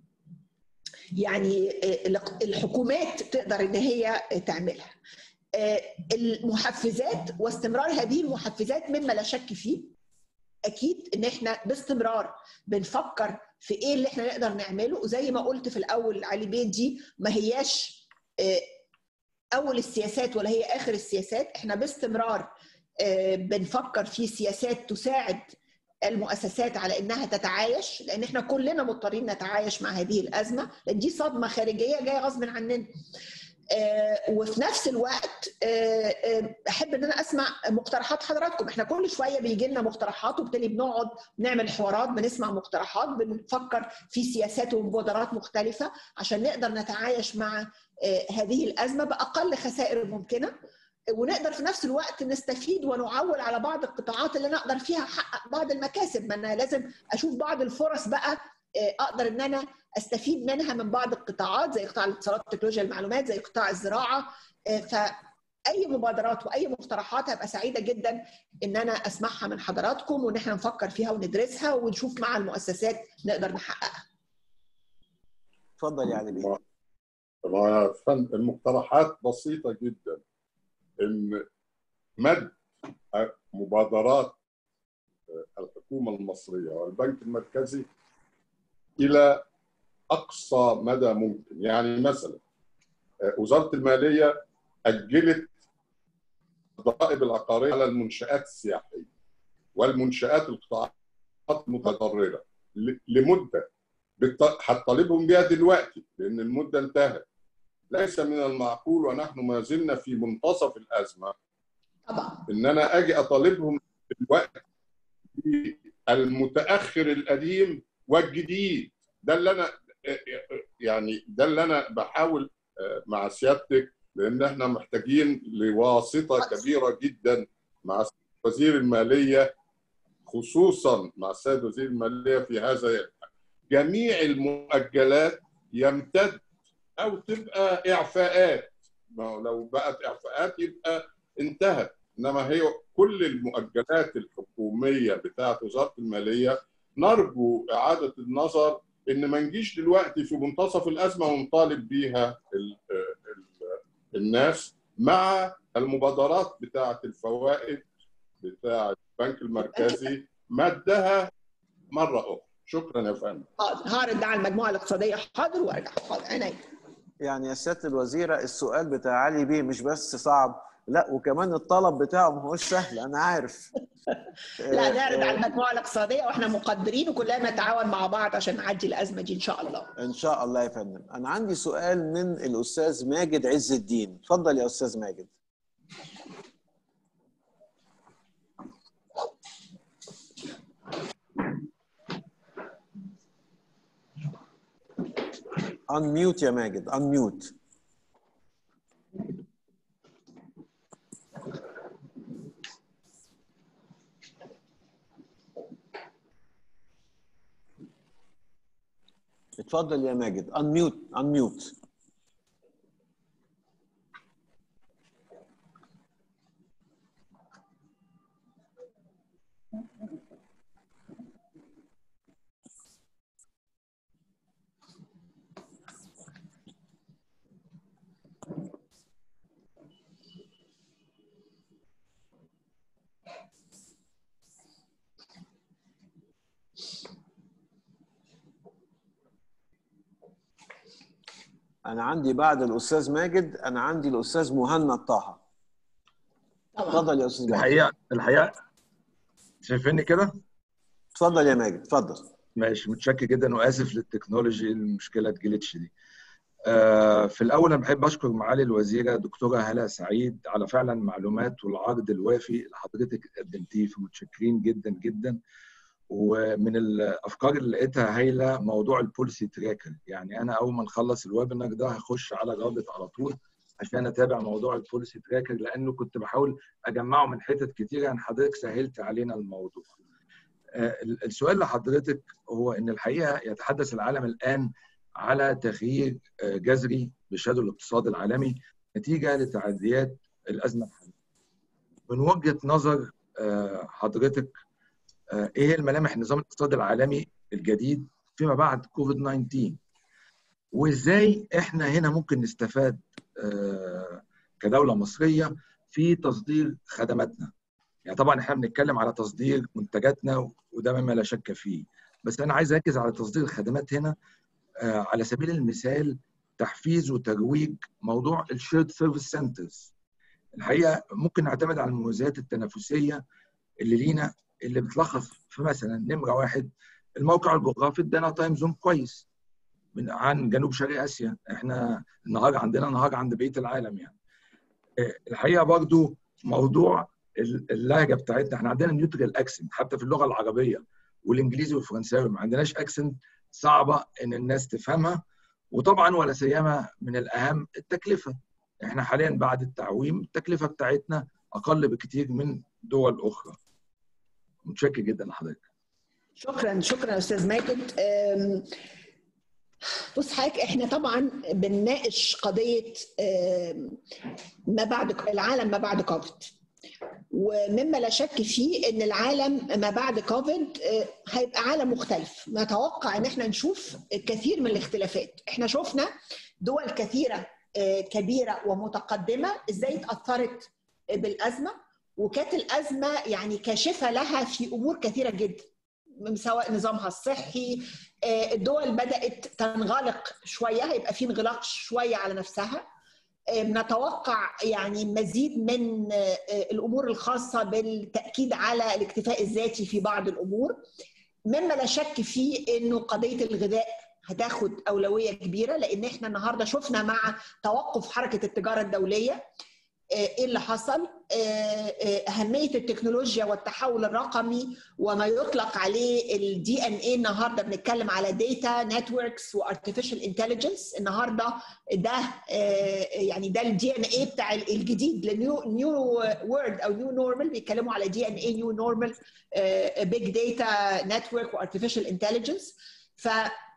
Speaker 2: يعني آه، الحكومات تقدر ان هي تعملها آه، المحفزات واستمرار هذه المحفزات مما لا شك فيه اكيد ان احنا باستمرار بنفكر في ايه اللي احنا نقدر نعمله وزي ما قلت في الاول علي بيه دي ما هياش آه، اول السياسات ولا هي اخر السياسات احنا باستمرار آه، بنفكر في سياسات تساعد المؤسسات على انها تتعايش لان احنا كلنا مضطرين نتعايش مع هذه الازمه لان دي صدمه خارجيه جايه غصب عننا آه، وفي نفس الوقت آه، آه، احب ان انا اسمع مقترحات حضراتكم احنا كل شويه بيجي لنا مقترحات وبالتالي بنقعد نعمل حوارات بنسمع مقترحات بنفكر في سياسات ومبادرات مختلفه عشان نقدر نتعايش مع آه، هذه الازمه باقل خسائر ممكنه ونقدر في نفس الوقت نستفيد ونعول على بعض القطاعات اللي نقدر فيها احقق بعض المكاسب ما انا لازم اشوف بعض الفرص بقى آه، اقدر ان انا استفيد منها من بعض القطاعات زي قطاع الاتصالات وتكنولوجيا المعلومات زي قطاع الزراعه آه، فاي مبادرات واي مقترحات هبقى سعيده جدا ان انا اسمعها من حضراتكم وان احنا نفكر فيها وندرسها ونشوف مع المؤسسات نقدر نحققها
Speaker 4: اتفضل يا علي بيه
Speaker 3: طبعا فن- المقترحات بسيطة جدا إن مد مبادرات الحكومة المصرية والبنك المركزي إلى أقصى مدى ممكن يعني مثلا وزارة المالية أجلت الضرائب العقارية على المنشآت السياحية والمنشآت القطاعات المتضررة ل- لمدة بالط- هتطالبهم بيها دلوقتي لأن المدة انتهت ليس من المعقول ونحن ما زلنا في منتصف الأزمة
Speaker 2: طبعا
Speaker 3: ان انا اجي اطالبهم بالوقت المتاخر القديم والجديد ده اللي انا يعني ده اللي انا بحاول مع سيادتك لان احنا محتاجين لواسطه كبيره جدا مع وزير الماليه خصوصا مع السيد وزير الماليه في هذا جميع المؤجلات يمتد او تبقى اعفاءات ما هو لو بقت اعفاءات يبقى انتهت انما هي كل المؤجلات الحكوميه بتاعت وزاره الماليه نرجو اعاده النظر ان ما نجيش دلوقتي في منتصف الازمه ونطالب بيها ال ال الناس مع المبادرات بتاعه الفوائد بتاعه البنك المركزي مدها مره اخرى شكرا يا فندم
Speaker 2: حاضر هعرض ده على المجموعه الاقتصاديه حاضر وارجع حاضر عينيا
Speaker 4: يعني يا سياده الوزيره السؤال بتاع علي بيه مش بس صعب لا وكمان الطلب بتاعه ما هوش سهل انا عارف
Speaker 2: لا نعرض على المجموعه الاقتصاديه واحنا مقدرين وكلنا نتعاون مع بعض عشان نعدي الازمه دي ان شاء الله
Speaker 4: ان شاء الله يا فندم انا عندي سؤال من الاستاذ ماجد عز الدين اتفضل يا استاذ ماجد unmute يا ماجد unmute اتفضل يا ماجد unmute unmute انا عندي بعد الاستاذ ماجد انا عندي الاستاذ مهند طه
Speaker 2: طبعا
Speaker 4: اتفضل يا استاذ ماجد
Speaker 7: الحقيقه الحقيقه شايفيني كده؟
Speaker 4: اتفضل يا ماجد اتفضل
Speaker 7: ماشي متشكر جدا واسف للتكنولوجي المشكله الجليتش دي. آه، في الاول انا بحب اشكر معالي الوزيره دكتوره هلا سعيد على فعلا المعلومات والعرض الوافي اللي حضرتك قدمتيه فمتشكرين جدا جدا ومن الافكار اللي لقيتها هايله موضوع البوليسي تراكر يعني انا اول ما نخلص الويبنار ده هخش على رابط على طول عشان اتابع موضوع البوليسي تراكر لانه كنت بحاول اجمعه من حتت كتيره يعني حضرتك سهلت علينا الموضوع. آه، السؤال لحضرتك هو ان الحقيقه يتحدث العالم الان على تغيير آه، جذري بشهاده الاقتصاد العالمي نتيجه لتعديات الازمه الحاليه. من وجهه نظر آه، حضرتك آه، ايه هي الملامح النظام الاقتصادي العالمي الجديد فيما بعد كوفيد 19 وازاي احنا هنا ممكن نستفاد آه، كدوله مصريه في تصدير خدماتنا يعني طبعا احنا بنتكلم على تصدير منتجاتنا وده مما لا شك فيه بس انا عايز اركز على تصدير الخدمات هنا آه، على سبيل المثال تحفيز وترويج موضوع الشيرد سيرفيس سنترز الحقيقه ممكن نعتمد على المميزات التنافسيه اللي لينا اللي بتلخص في مثلا نمره واحد الموقع الجغرافي ادانا تايم زون كويس من عن جنوب شرق اسيا احنا النهار عندنا نهار عند بقيه العالم يعني آه، الحقيقه برضو موضوع اللهجه بتاعتنا احنا عندنا نيوترال اكسنت حتى في اللغه العربيه والانجليزي والفرنساوي ما عندناش اكسنت صعبه ان الناس تفهمها وطبعا ولا سيما من الاهم التكلفه احنا حاليا بعد التعويم التكلفه بتاعتنا اقل بكثير من دول اخرى متشكر جدا لحضرتك
Speaker 2: شكرا شكرا استاذ ماجد أم، بص حضرتك احنا طبعا بنناقش قضيه أم، ما بعد العالم ما بعد كوفيد ومما لا شك فيه ان العالم ما بعد كوفيد أه، هيبقى عالم مختلف نتوقع ان احنا نشوف كثير من الاختلافات احنا شفنا دول كثيره أه، كبيره ومتقدمه ازاي اتاثرت بالازمه وكانت الازمه يعني كاشفه لها في امور كثيره جدا سواء نظامها الصحي آه، الدول بدات تنغلق شويه هيبقى في انغلاق شويه على نفسها آه، نتوقع يعني مزيد من آه، الامور الخاصه بالتاكيد على الاكتفاء الذاتي في بعض الامور مما لا شك فيه انه قضيه الغذاء هتاخد اولويه كبيره لان احنا النهارده شفنا مع توقف حركه التجاره الدوليه ايه اللي حصل اهميه التكنولوجيا والتحول الرقمي وما يطلق عليه الدي ان اي النهارده بنتكلم على داتا نتوركس وارتفيشال انتليجنس النهارده ده يعني ده الدي ان اي بتاع الجديد لنيو نيو وورد او نيو نورمال بيتكلموا على دي ان اي نيو نورمال بيج داتا نتورك وارتفيشال انتليجنس ف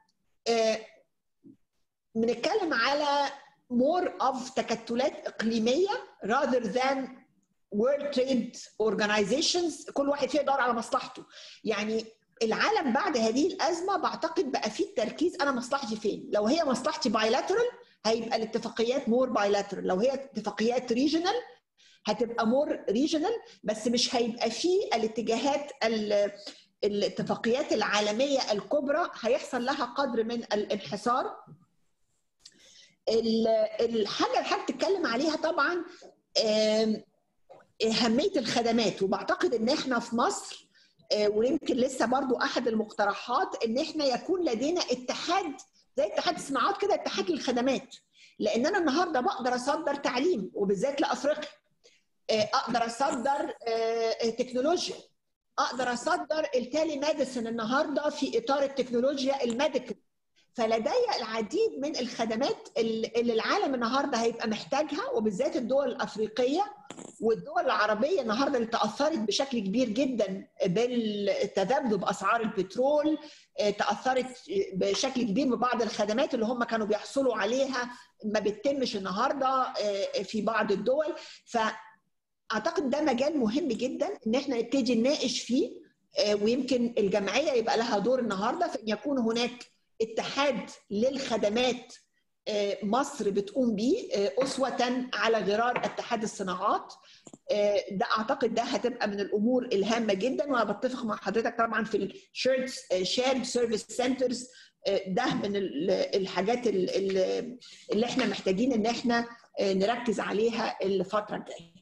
Speaker 2: بنتكلم على more of تكتلات اقليميه rather than world trade organizations كل واحد فيها يدور على مصلحته يعني العالم بعد هذه الازمه بعتقد بقى فيه التركيز انا مصلحتي فين لو هي مصلحتي بايلاترال هيبقى الاتفاقيات مور بايلاترال لو هي اتفاقيات ريجنال هتبقى مور ريجنال بس مش هيبقى فيه الاتجاهات الاتفاقيات العالميه الكبرى هيحصل لها قدر من الانحسار الحاجه اللي حضرتك بتتكلم عليها طبعا اهميه الخدمات وبعتقد ان احنا في مصر ويمكن لسه برضو احد المقترحات ان احنا يكون لدينا اتحاد زي اتحاد الصناعات كده اتحاد للخدمات لان انا النهارده بقدر اصدر تعليم وبالذات لافريقيا اقدر اصدر تكنولوجيا اقدر اصدر التالي ميديسن النهارده في اطار التكنولوجيا الميديكال فلدي العديد من الخدمات اللي العالم النهارده هيبقى محتاجها وبالذات الدول الافريقيه والدول العربيه النهارده اللي تاثرت بشكل كبير جدا بالتذبذب اسعار البترول تاثرت بشكل كبير ببعض الخدمات اللي هم كانوا بيحصلوا عليها ما بتتمش النهارده في بعض الدول فاعتقد ده مجال مهم جدا ان احنا نبتدي نناقش فيه ويمكن الجمعيه يبقى لها دور النهارده في ان يكون هناك اتحاد للخدمات مصر بتقوم به أسوة على غرار اتحاد الصناعات ده أعتقد ده هتبقى من الأمور الهامة جدا وأنا بتفق مع حضرتك طبعا في الشيرد شيرد سيرفيس سنترز ده من الحاجات اللي احنا محتاجين ان احنا نركز عليها الفترة الجاية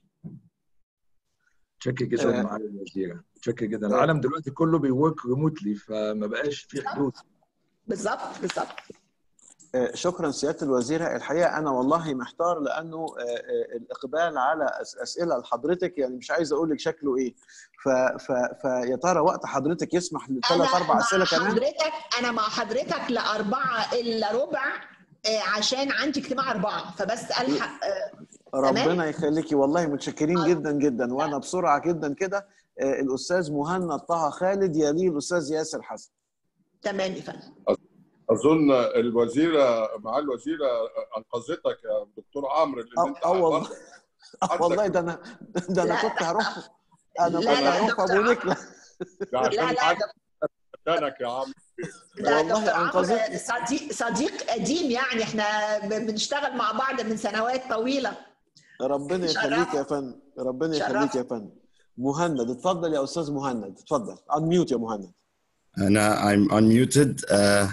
Speaker 7: شكرا جدا معالي الوزيره شكرا جدا العالم دلوقتي كله بيورك ريموتلي فما بقاش في حدود
Speaker 2: بالظبط بالظبط
Speaker 4: آه، شكرا سياده الوزيره الحقيقه انا والله محتار لانه آه، آه، الاقبال على أس- اسئله لحضرتك يعني مش عايز اقول لك شكله ايه ف ف فيا ترى وقت حضرتك يسمح لثلاث اربع
Speaker 2: مع
Speaker 4: اسئله كمان
Speaker 2: حضرتك انا مع حضرتك لاربعه الا ربع آه، عشان عندي اجتماع اربعه فبس الحق آه،
Speaker 4: ربنا يخليكي والله متشكرين جدا جدا وانا بسرعه جدا كده آه، الاستاذ مهند طه خالد يليه الاستاذ ياسر حسن
Speaker 2: تمام يا فندم
Speaker 3: اظن الوزيره مع الوزيره انقذتك يا دكتور عمرو لان
Speaker 4: اه
Speaker 3: انت
Speaker 4: آه والله
Speaker 3: عبرت
Speaker 4: آه والله ده انا ده انا
Speaker 2: لا،
Speaker 4: كنت هروح انا
Speaker 2: لا،
Speaker 4: كنت
Speaker 2: لا،
Speaker 4: هروح
Speaker 2: دكتور
Speaker 4: ابو
Speaker 2: عمرو.
Speaker 4: نكله
Speaker 3: ده عشان
Speaker 2: لا لا
Speaker 3: عارف
Speaker 2: ده
Speaker 3: مكانك يا عم
Speaker 2: ده
Speaker 4: والله
Speaker 2: دكتور عمرو
Speaker 4: أنقذتني.
Speaker 2: صديق صديق قديم يعني احنا ب- بنشتغل مع بعض من سنوات طويله
Speaker 4: ربنا
Speaker 2: شرف.
Speaker 4: يخليك يا فندم ربنا يخليك
Speaker 2: شرف.
Speaker 4: يا فندم مهند اتفضل يا استاذ مهند اتفضل انميوت يا مهند
Speaker 8: أنا I'm unmuted آه،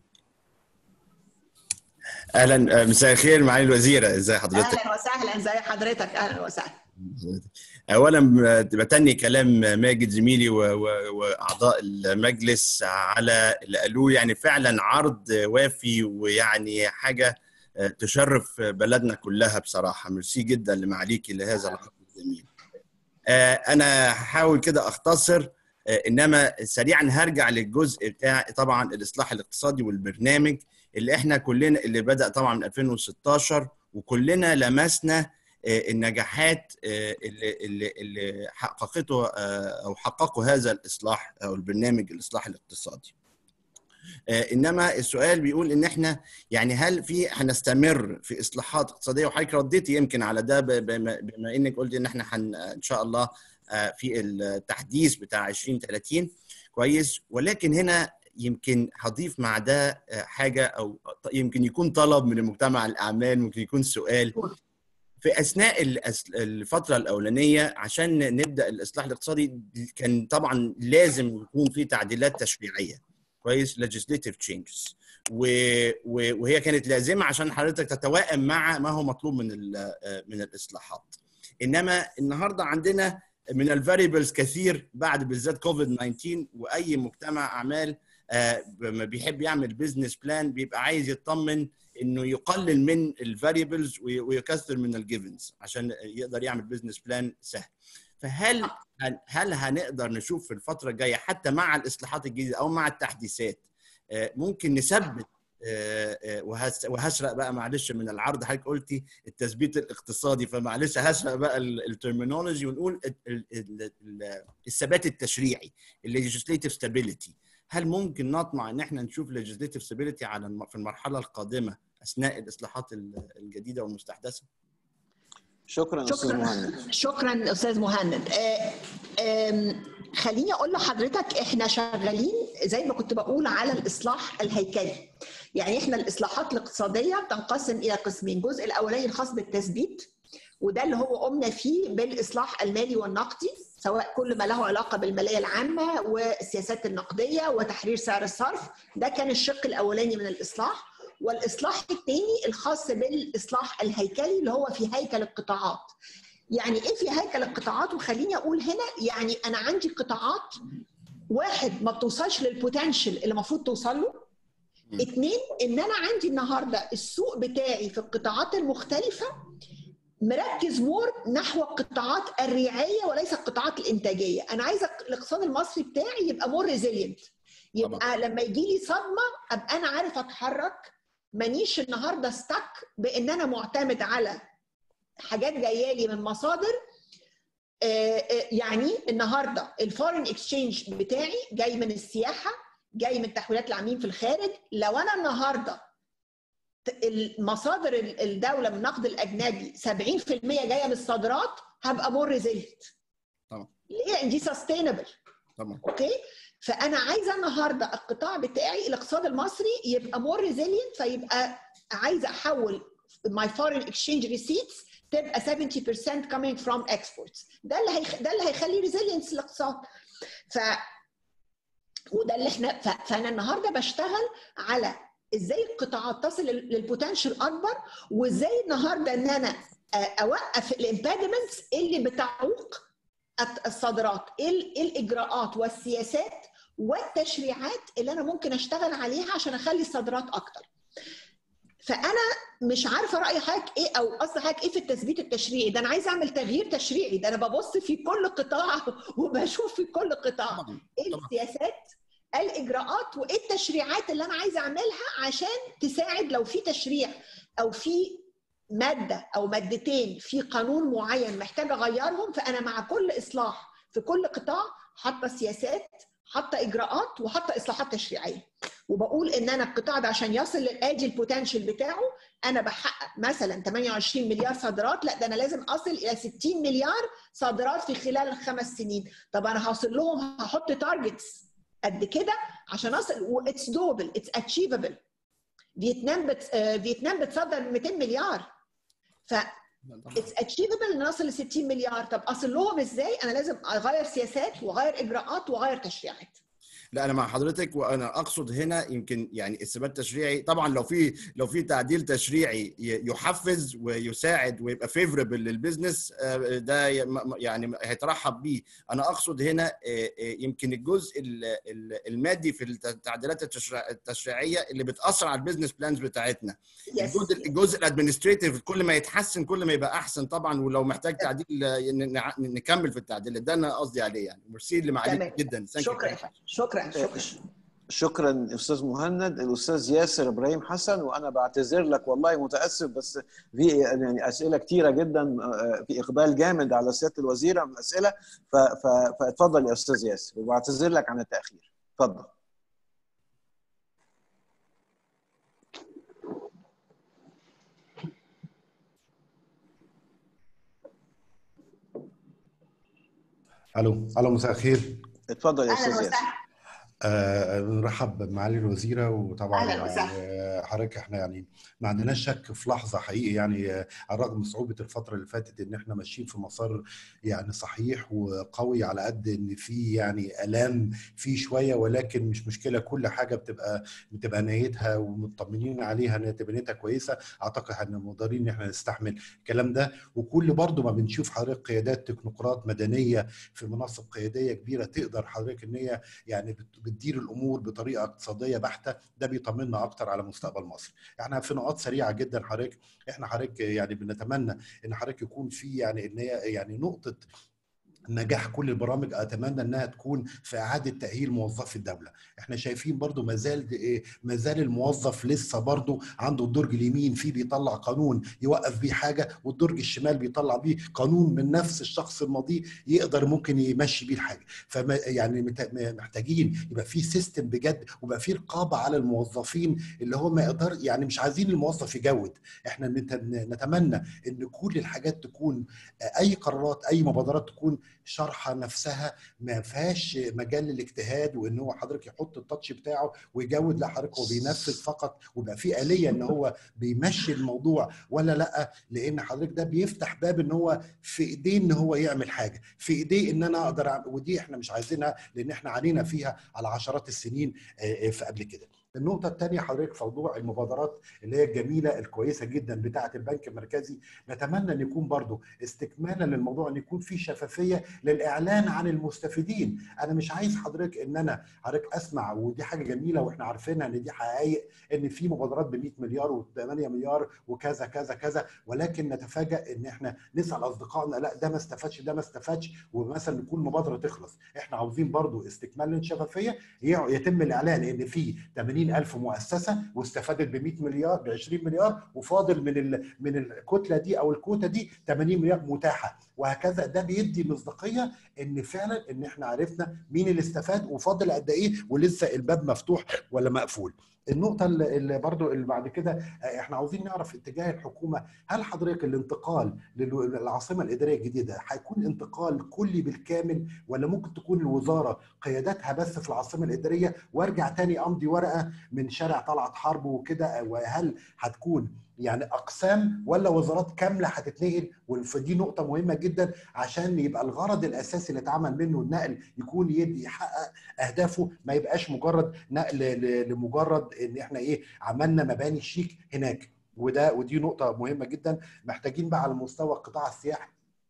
Speaker 8: أهلا آه، مساء الخير معالي الوزيرة إزي حضرتك؟
Speaker 2: اهلا وسهلا زي حضرتك اهلا وسهلا
Speaker 8: أولا آه، بتني كلام ماجد زميلي و- و- وأعضاء المجلس على اللي قالوه يعني فعلا عرض وافي ويعني حاجة آه، تشرف بلدنا كلها بصراحة ميرسي جدا لمعاليكي لهذا العرض الجميل آه، أنا هحاول كده أختصر آه، انما سريعا هرجع للجزء بتاع طبعا الاصلاح الاقتصادي والبرنامج اللي احنا كلنا اللي بدا طبعا من 2016 وكلنا لمسنا آه، النجاحات آه، اللي اللي اللي حققته آه، او حققوا هذا الاصلاح او البرنامج الاصلاح الاقتصادي. آه، انما السؤال بيقول ان احنا يعني هل في هنستمر في اصلاحات اقتصاديه وحضرتك رديتي يمكن على ده ب- بما بما انك قلت ان احنا هن ان شاء الله آه، في التحديث بتاع 2030 كويس ولكن هنا يمكن هضيف مع ده آه، حاجه او يمكن يكون طلب من مجتمع الاعمال ممكن يكون سؤال في اثناء الأس- الفتره الاولانيه عشان نبدا الاصلاح الاقتصادي كان طبعا لازم يكون في تعديلات تشريعيه كويس legislative changes و... و... وهي كانت لازمه عشان حضرتك تتوائم مع ما هو مطلوب من ال... من الاصلاحات انما النهارده عندنا من الفاريبلز كثير بعد بالذات كوفيد 19 واي مجتمع اعمال آه، لما بيحب يعمل بزنس بلان بيبقى عايز يطمن انه يقلل من الفاريبلز ويكثر من الجيفنز عشان يقدر يعمل بزنس بلان سهل فهل هل هنقدر نشوف في الفتره الجايه حتى مع الاصلاحات الجديده او مع التحديثات آه، ممكن نثبت آه، آه، وهس- وهسرق بقى معلش من العرض حضرتك قلتي التثبيت الاقتصادي فمعلش هسرق بقى الترمينولوجي ونقول ال- ال- ال- ال- الثبات التشريعي الليجيسليتيف ستابيليتي هل ممكن نطمع ان احنا نشوف ليجيسليتيف ستابيليتي على الم- في المرحله القادمه اثناء الاصلاحات ال- الجديده والمستحدثه؟
Speaker 4: شكرا استاذ مهند
Speaker 2: شكرا شكرا استاذ مهند آه، آم، خليني اقول لحضرتك احنا شغالين زي ما كنت بقول على الاصلاح الهيكلي يعني احنا الاصلاحات الاقتصاديه بتنقسم الى قسمين الجزء الاولاني الخاص بالتثبيت وده اللي هو قمنا فيه بالاصلاح المالي والنقدي سواء كل ما له علاقه بالماليه العامه والسياسات النقديه وتحرير سعر الصرف ده كان الشق الاولاني من الاصلاح والاصلاح الثاني الخاص بالاصلاح الهيكلي اللي هو في هيكل القطاعات يعني ايه في هيكل القطاعات وخليني اقول هنا يعني انا عندي قطاعات واحد ما بتوصلش للبوتنشال اللي المفروض توصل له اتنين ان انا عندي النهارده السوق بتاعي في القطاعات المختلفه مركز مور نحو القطاعات الريعيه وليس القطاعات الانتاجيه انا عايزه الاقتصاد المصري بتاعي يبقى مور ريزيلينت يبقى لما يجي لي صدمه ابقى انا عارف اتحرك مانيش النهارده ستك بان انا معتمد على حاجات جايه لي من مصادر آه، آه، يعني النهارده الفورين اكسشينج بتاعي جاي من السياحه جاي من تحويلات العاملين في الخارج لو انا النهارده ت- المصادر ال- الدوله من النقد الاجنبي 70% جايه من الصادرات هبقى مور ريزيلت
Speaker 8: طبعا.
Speaker 2: ليه لان دي سستينبل
Speaker 8: طبعا
Speaker 2: اوكي فانا عايزه النهارده القطاع بتاعي الاقتصاد المصري يبقى مور ريزيلينت فيبقى عايزه احول my foreign exchange receipts تبقى 70% coming from exports ده اللي هيخ... ده اللي هيخلي ريزيلينس الاقتصاد ف وده اللي احنا ف... فانا النهارده بشتغل على ازاي القطاعات تصل لل- للبوتنشال اكبر وازاي النهارده ان انا آه، اوقف الامبيدمنتس اللي بتعوق الت- الصادرات ايه ال- إيه الاجراءات والسياسات والتشريعات اللي انا ممكن اشتغل عليها عشان اخلي الصادرات اكتر فانا مش عارفه راي حضرتك ايه او قصد حضرتك ايه في التثبيت التشريعي ده انا عايزه اعمل تغيير تشريعي ده انا ببص في كل قطاع وبشوف في كل قطاع
Speaker 8: طبعا
Speaker 2: ايه
Speaker 8: طبعا.
Speaker 2: السياسات الاجراءات وايه التشريعات اللي انا عايزه اعملها عشان تساعد لو في تشريع او في ماده او مادتين في قانون معين محتاجه اغيرهم فانا مع كل اصلاح في كل قطاع حاطه سياسات حاطه اجراءات وحاطه اصلاحات تشريعيه وبقول ان انا القطاع ده عشان يصل للادي البوتنشال بتاعه انا بحقق مثلا 28 مليار صادرات لا ده انا لازم اصل الى 60 مليار صادرات في خلال الخمس سنين طب انا هوصل لهم هحط تارجتس قد كده عشان اصل واتس دوبل اتس اتشيفبل فيتنام بت... آه، فيتنام بتصدر 200 مليار ف اتس اتشيفبل ان نصل ل 60 مليار طب اصل لهم ازاي انا لازم اغير سياسات واغير اجراءات واغير تشريعات
Speaker 8: لا انا مع حضرتك وانا اقصد هنا يمكن يعني الثبات التشريعي طبعا لو في لو في تعديل تشريعي ي- يحفز ويساعد ويبقى فيفربل للبزنس آه، ده ي- م- م- يعني هيترحب بيه انا اقصد هنا آه، آه، يمكن الجزء ال- ال- المادي في التعديلات التشريع- التشريعيه اللي بتاثر على البيزنس بلانز بتاعتنا الجزء الجزء الادمنستريتيف كل ما يتحسن كل ما يبقى احسن طبعا ولو محتاج تعديل آه، ن- ن- نكمل في التعديل ده انا قصدي عليه يعني ميرسي اللي معاليك
Speaker 2: تمام.
Speaker 8: جدا Thank you.
Speaker 2: شكرا شكرا شكرا
Speaker 4: شكرا استاذ مهند الاستاذ ياسر ابراهيم حسن وانا بعتذر لك والله متاسف بس في يعني اسئله كتيره جدا آه، في اقبال جامد على سياده الوزيره من الاسئله ف- ف- فاتفضل يا استاذ ياسر وبعتذر لك عن التاخير اتفضل
Speaker 9: الو الو مساء الخير
Speaker 4: اتفضل يا
Speaker 2: اهلا
Speaker 4: استاذ ياسر
Speaker 2: وسهلا
Speaker 9: آه نرحب بمعالي الوزيره وطبعا
Speaker 2: أهلاً وسهلاً.
Speaker 9: آه، حضرتك احنا يعني ما عندناش شك في لحظه حقيقي يعني آه، على الرغم من صعوبه الفتره اللي فاتت ان احنا ماشيين في مسار يعني صحيح وقوي على قد ان في يعني الام فيه شويه ولكن مش مشكله كل حاجه بتبقى بتبقى نهايتها ومطمنين عليها ان تبقى نهايتها كويسه اعتقد ان مقدرين ان احنا نستحمل الكلام ده وكل برضه ما بنشوف حضرتك قيادات تكنوقراط مدنيه في مناصب قياديه كبيره تقدر حضرتك ان هي يعني بت- بتدير الامور بطريقه اقتصاديه بحته ده بيطمنا اكتر على مستقبل مصر احنا في نقاط سريعه جدا حضرتك احنا حضرتك يعني بنتمنى ان حضرتك يكون في يعني ان هي يعني نقطه نجاح كل البرامج اتمنى انها تكون في اعاده تاهيل موظفي الدوله احنا شايفين برضو مازال مازال الموظف لسه برضو عنده الدرج اليمين فيه بيطلع قانون يوقف بيه حاجه والدرج الشمال بيطلع بيه قانون من نفس الشخص الماضي يقدر ممكن يمشي بيه الحاجه فما يعني مت- محتاجين يبقى في سيستم بجد ويبقى في رقابه على الموظفين اللي هو ما يقدر يعني مش عايزين الموظف يجود احنا نت- نتمنى ان كل الحاجات تكون اي قرارات اي مبادرات تكون شرحه نفسها ما فيهاش مجال للاجتهاد وان هو حضرتك يحط التاتش بتاعه ويجود لا حضرتك هو بينفذ فقط ويبقى في اليه ان هو بيمشي الموضوع ولا لا لان حضرتك ده بيفتح باب ان هو في ايديه ان هو يعمل حاجه في ايديه ان انا اقدر أعمل ودي احنا مش عايزينها لان احنا علينا فيها على عشرات السنين آه، آه، في قبل كده النقطة الثانية حضرتك في موضوع المبادرات اللي هي الجميلة الكويسة جدا بتاعة البنك المركزي نتمنى ان يكون برضو استكمالا للموضوع ان يكون في شفافية للإعلان عن المستفيدين أنا مش عايز حضرتك ان أنا حضرتك أسمع ودي حاجة جميلة واحنا عارفينها ان دي حقائق ان في مبادرات ب 100 مليار و8 مليار وكذا كذا كذا ولكن نتفاجأ ان احنا نسأل أصدقائنا لا ده ما استفادش ده ما استفادش ومثلا نكون مبادرة تخلص احنا عاوزين برضو استكمال للشفافية يتم الإعلان ان في 80 ألف مؤسسة واستفادت ب 100 مليار ب 20 مليار وفاضل من ال... من الكتلة دي أو الكوتا دي 80 مليار متاحة وهكذا ده بيدي مصداقية ان فعلا ان احنا عرفنا مين اللي استفاد وفاضل قد ايه ولسه الباب مفتوح ولا مقفول النقطة اللي اللي برضو اللي بعد كده آه، احنا عاوزين نعرف اتجاه الحكومة هل حضرتك الانتقال لل- للعاصمة الإدارية الجديدة هيكون انتقال كلي بالكامل ولا ممكن تكون الوزارة قياداتها بس في العاصمة الإدارية وارجع تاني أمضي ورقة من شارع طلعت حرب وكده وهل هتكون يعني اقسام ولا وزارات كامله هتتنقل فدي نقطه مهمه جدا عشان يبقى الغرض الاساسي اللي اتعمل منه النقل يكون يدي يحقق اهدافه ما يبقاش مجرد نقل ل- لمجرد ان احنا ايه عملنا مباني شيك هناك وده ودي نقطه مهمه جدا محتاجين بقى على مستوى القطاع السياحي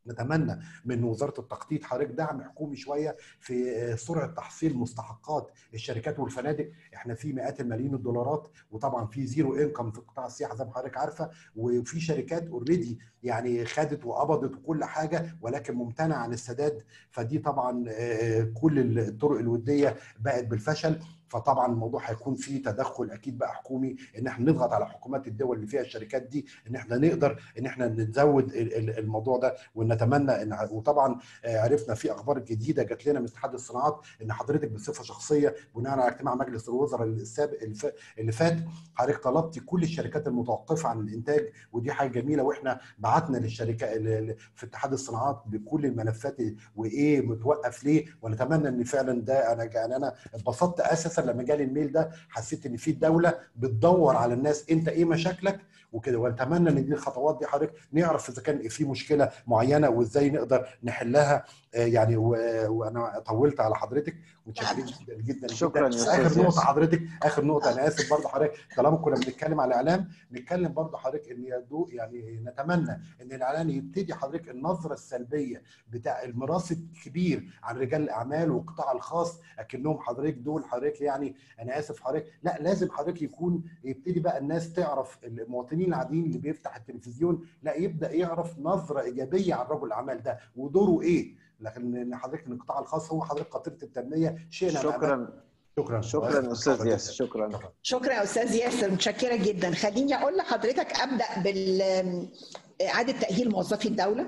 Speaker 9: نتمنى من وزاره التخطيط حضرتك دعم حكومي شويه في سرعه تحصيل مستحقات الشركات والفنادق احنا في مئات الملايين الدولارات وطبعا في زيرو انكم في قطاع السياحه زي ما حضرتك عارفه وفي شركات اوريدي يعني خدت وقبضت وكل حاجه ولكن ممتنع عن السداد فدي طبعا كل الطرق الوديه بقت بالفشل فطبعا الموضوع هيكون فيه تدخل اكيد بقى حكومي ان احنا نضغط على حكومات الدول اللي فيها الشركات دي ان احنا نقدر ان احنا نزود الموضوع ده ونتمنى ان وطبعا عرفنا في اخبار جديده جات لنا من اتحاد الصناعات ان حضرتك بصفه شخصيه بناء على اجتماع مجلس الوزراء السابق اللي فات حضرتك طلبتي كل الشركات المتوقفه عن الانتاج ودي حاجه جميله واحنا بعتنا للشركه في اتحاد الصناعات بكل الملفات وايه متوقف ليه ونتمنى ان فعلا ده انا يعني انا اتبسطت اساسا لما جالي الميل ده حسيت ان في الدوله بتدور على الناس انت ايه مشاكلك وكده ونتمنى ان دي الخطوات دي حضرتك نعرف اذا كان في مشكله معينه وازاي نقدر نحلها يعني وانا طولت على حضرتك متشكرين جدا جدا
Speaker 4: شكرا
Speaker 9: جدا اخر نقطه حضرتك اخر نقطه انا اسف برضه حضرتك طالما كنا بنتكلم على الاعلام نتكلم برضه حضرتك ان يدو يعني نتمنى ان الاعلام يبتدي حضرتك النظره السلبيه بتاع الميراث الكبير عن رجال الاعمال والقطاع الخاص اكنهم حضرتك دول حضرتك يعني انا اسف حضرتك لا لازم حضرتك يكون يبتدي بقى الناس تعرف المواطنين العاديين اللي بيفتح التلفزيون لا يبدا يعرف نظره ايجابيه عن رجل الاعمال ده ودوره ايه لكن حضرتك من القطاع الخاص هو حضرتك قطيره التنميه شئنا
Speaker 4: شكرا
Speaker 9: شكرا
Speaker 4: شكرا استاذ ياسر شكرا
Speaker 2: شكرا يا استاذ ياسر متشكره جدا خليني اقول لحضرتك ابدا بال اعاده تاهيل موظفي الدوله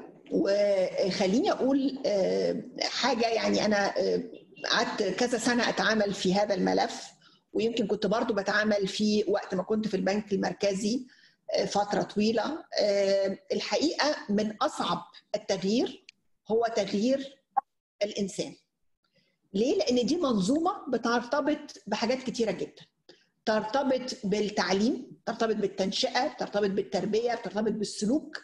Speaker 2: وخليني اقول حاجه يعني انا قعدت كذا سنه اتعامل في هذا الملف ويمكن كنت برضو بتعامل فيه وقت ما كنت في البنك المركزي فتره طويله الحقيقه من اصعب التغيير هو تغيير الانسان ليه لان دي منظومه بترتبط بحاجات كتيره جدا ترتبط بالتعليم ترتبط بالتنشئه ترتبط بالتربيه ترتبط بالسلوك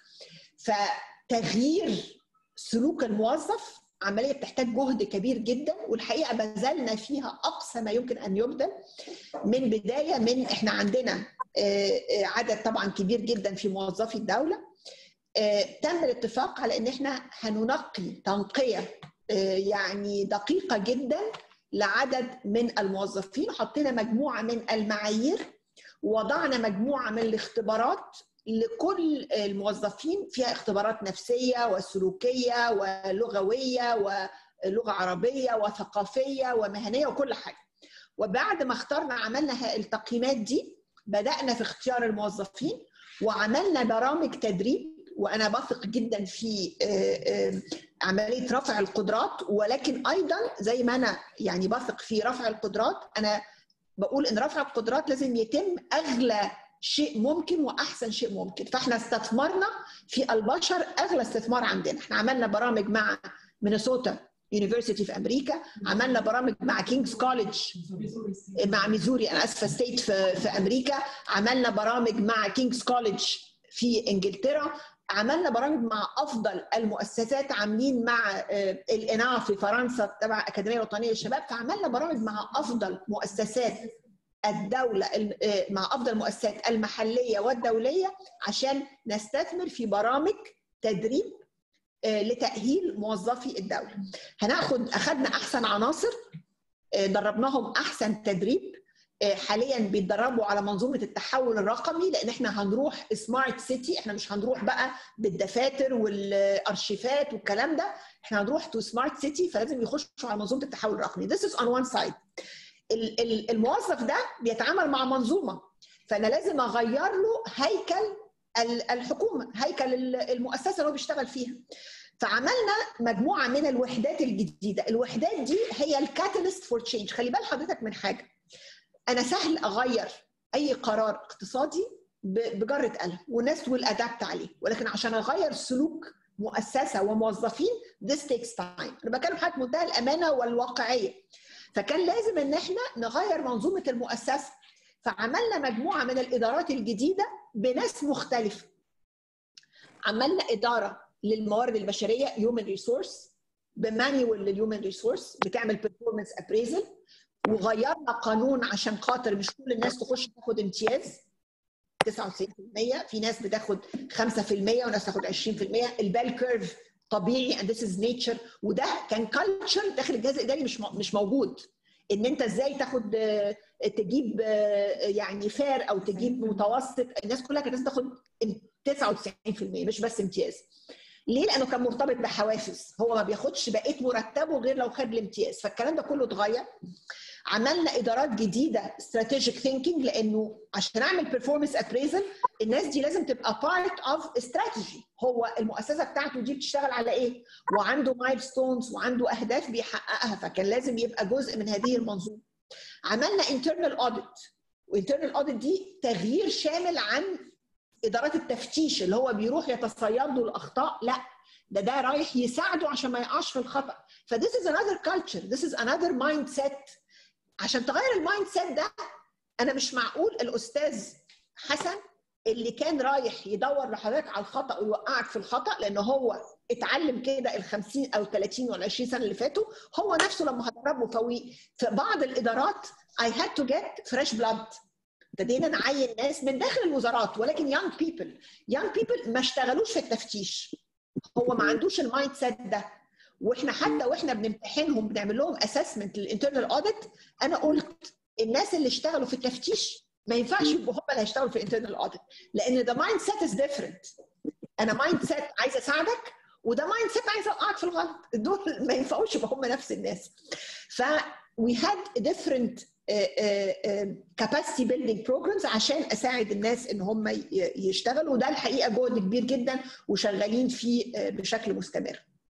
Speaker 2: فتغيير سلوك الموظف عمليه بتحتاج جهد كبير جدا والحقيقه بذلنا فيها اقصى ما يمكن ان يبذل من بدايه من احنا عندنا عدد طبعا كبير جدا في موظفي الدوله تم الاتفاق على ان احنا هننقي تنقيه يعني دقيقه جدا لعدد من الموظفين حطينا مجموعه من المعايير ووضعنا مجموعه من الاختبارات لكل الموظفين فيها اختبارات نفسيه وسلوكيه ولغويه ولغه عربيه وثقافيه ومهنيه وكل حاجه. وبعد ما اخترنا عملنا التقييمات دي بدانا في اختيار الموظفين وعملنا برامج تدريب وانا بثق جدا في عمليه رفع القدرات ولكن ايضا زي ما انا يعني بثق في رفع القدرات انا بقول ان رفع القدرات لازم يتم اغلى شيء ممكن واحسن شيء ممكن فاحنا استثمرنا في البشر اغلى استثمار عندنا احنا عملنا برامج مع مينيسوتا يونيفرسيتي في امريكا عملنا برامج مع كينجز كوليدج مع ميزوري انا اسفه ستيت في, في امريكا عملنا برامج مع كينجز كوليدج في انجلترا عملنا برامج مع افضل المؤسسات عاملين مع الاناع في فرنسا تبع اكاديميه الوطنيه للشباب فعملنا برامج مع افضل مؤسسات الدوله مع افضل المؤسسات المحليه والدوليه عشان نستثمر في برامج تدريب لتاهيل موظفي الدوله. هناخد اخذنا احسن عناصر دربناهم احسن تدريب حاليا بيتدربوا على منظومه التحول الرقمي لان احنا هنروح سمارت سيتي احنا مش هنروح بقى بالدفاتر والارشيفات والكلام ده احنا هنروح تو سمارت سيتي فلازم يخشوا على منظومه التحول الرقمي this is on one side الموظف ده بيتعامل مع منظومه فانا لازم اغير له هيكل الحكومه هيكل المؤسسه اللي هو بيشتغل فيها فعملنا مجموعه من الوحدات الجديده الوحدات دي هي الكاتاليست فور تشينج خلي بال حضرتك من حاجه انا سهل اغير اي قرار اقتصادي بجره قلم والناس ويل ادابت عليه ولكن عشان اغير سلوك مؤسسه وموظفين this takes time انا بكلم حضرتك منتهى الامانه والواقعيه فكان لازم ان احنا نغير منظومه المؤسسه فعملنا مجموعه من الادارات الجديده بناس مختلفه عملنا اداره للموارد البشريه هيومن ريسورس بمانيوال للهيومن ريسورس بتعمل بيرفورمانس ابريزل وغيرنا قانون عشان خاطر مش كل الناس تخش تاخد امتياز 99% في ناس بتاخد 5% وناس تاخد 20% البال كيرف طبيعي and this is nature وده كان كلتشر داخل الجهاز الاداري مش مش موجود ان انت ازاي تاخد تجيب يعني فار او تجيب متوسط الناس كلها كانت لازم تاخد 99% مش بس امتياز ليه؟ لانه كان مرتبط بحوافز هو ما بياخدش بقيه مرتبه غير لو خد الامتياز فالكلام ده كله اتغير عملنا ادارات جديده استراتيجيك ثينكينج لانه عشان اعمل بيرفورمانس ابريزل الناس دي لازم تبقى بارت اوف استراتيجي هو المؤسسه بتاعته دي بتشتغل على ايه وعنده مايل ستونز وعنده اهداف بيحققها فكان لازم يبقى جزء من هذه المنظومه عملنا انترنال اوديت وانترنال اوديت دي تغيير شامل عن ادارات التفتيش اللي هو بيروح يتصيد له الاخطاء لا ده ده رايح يساعده عشان ما يقعش في الخطا ف this is another culture this is another mindset عشان تغير المايند سيت ده انا مش معقول الاستاذ حسن اللي كان رايح يدور لحضرتك على الخطا ويوقعك في الخطا لان هو اتعلم كده ال 50 او 30 ولا 20 سنه اللي فاتوا هو نفسه لما هدربه فوي في بعض الادارات I had to get fresh blood ابتدينا نعين ناس من داخل الوزارات ولكن young people young people ما اشتغلوش في التفتيش هو ما عندوش المايند سيت ده واحنا حتى واحنا بنمتحنهم بنعمل لهم اسسمنت للانترنال اوديت انا قلت الناس اللي اشتغلوا في التفتيش ما ينفعش يبقوا هم اللي هيشتغلوا في الانترنال اوديت لان ده مايند سيت از ديفرنت انا مايند سيت عايزه اساعدك وده مايند سيت عايزه اوقعك في الغلط دول ما ينفعوش يبقوا هم نفس الناس ف we had different كاباسيتي بيلدينج بروجرامز عشان اساعد الناس ان هم يشتغلوا وده الحقيقه جهد كبير جدا وشغالين فيه بشكل مستمر.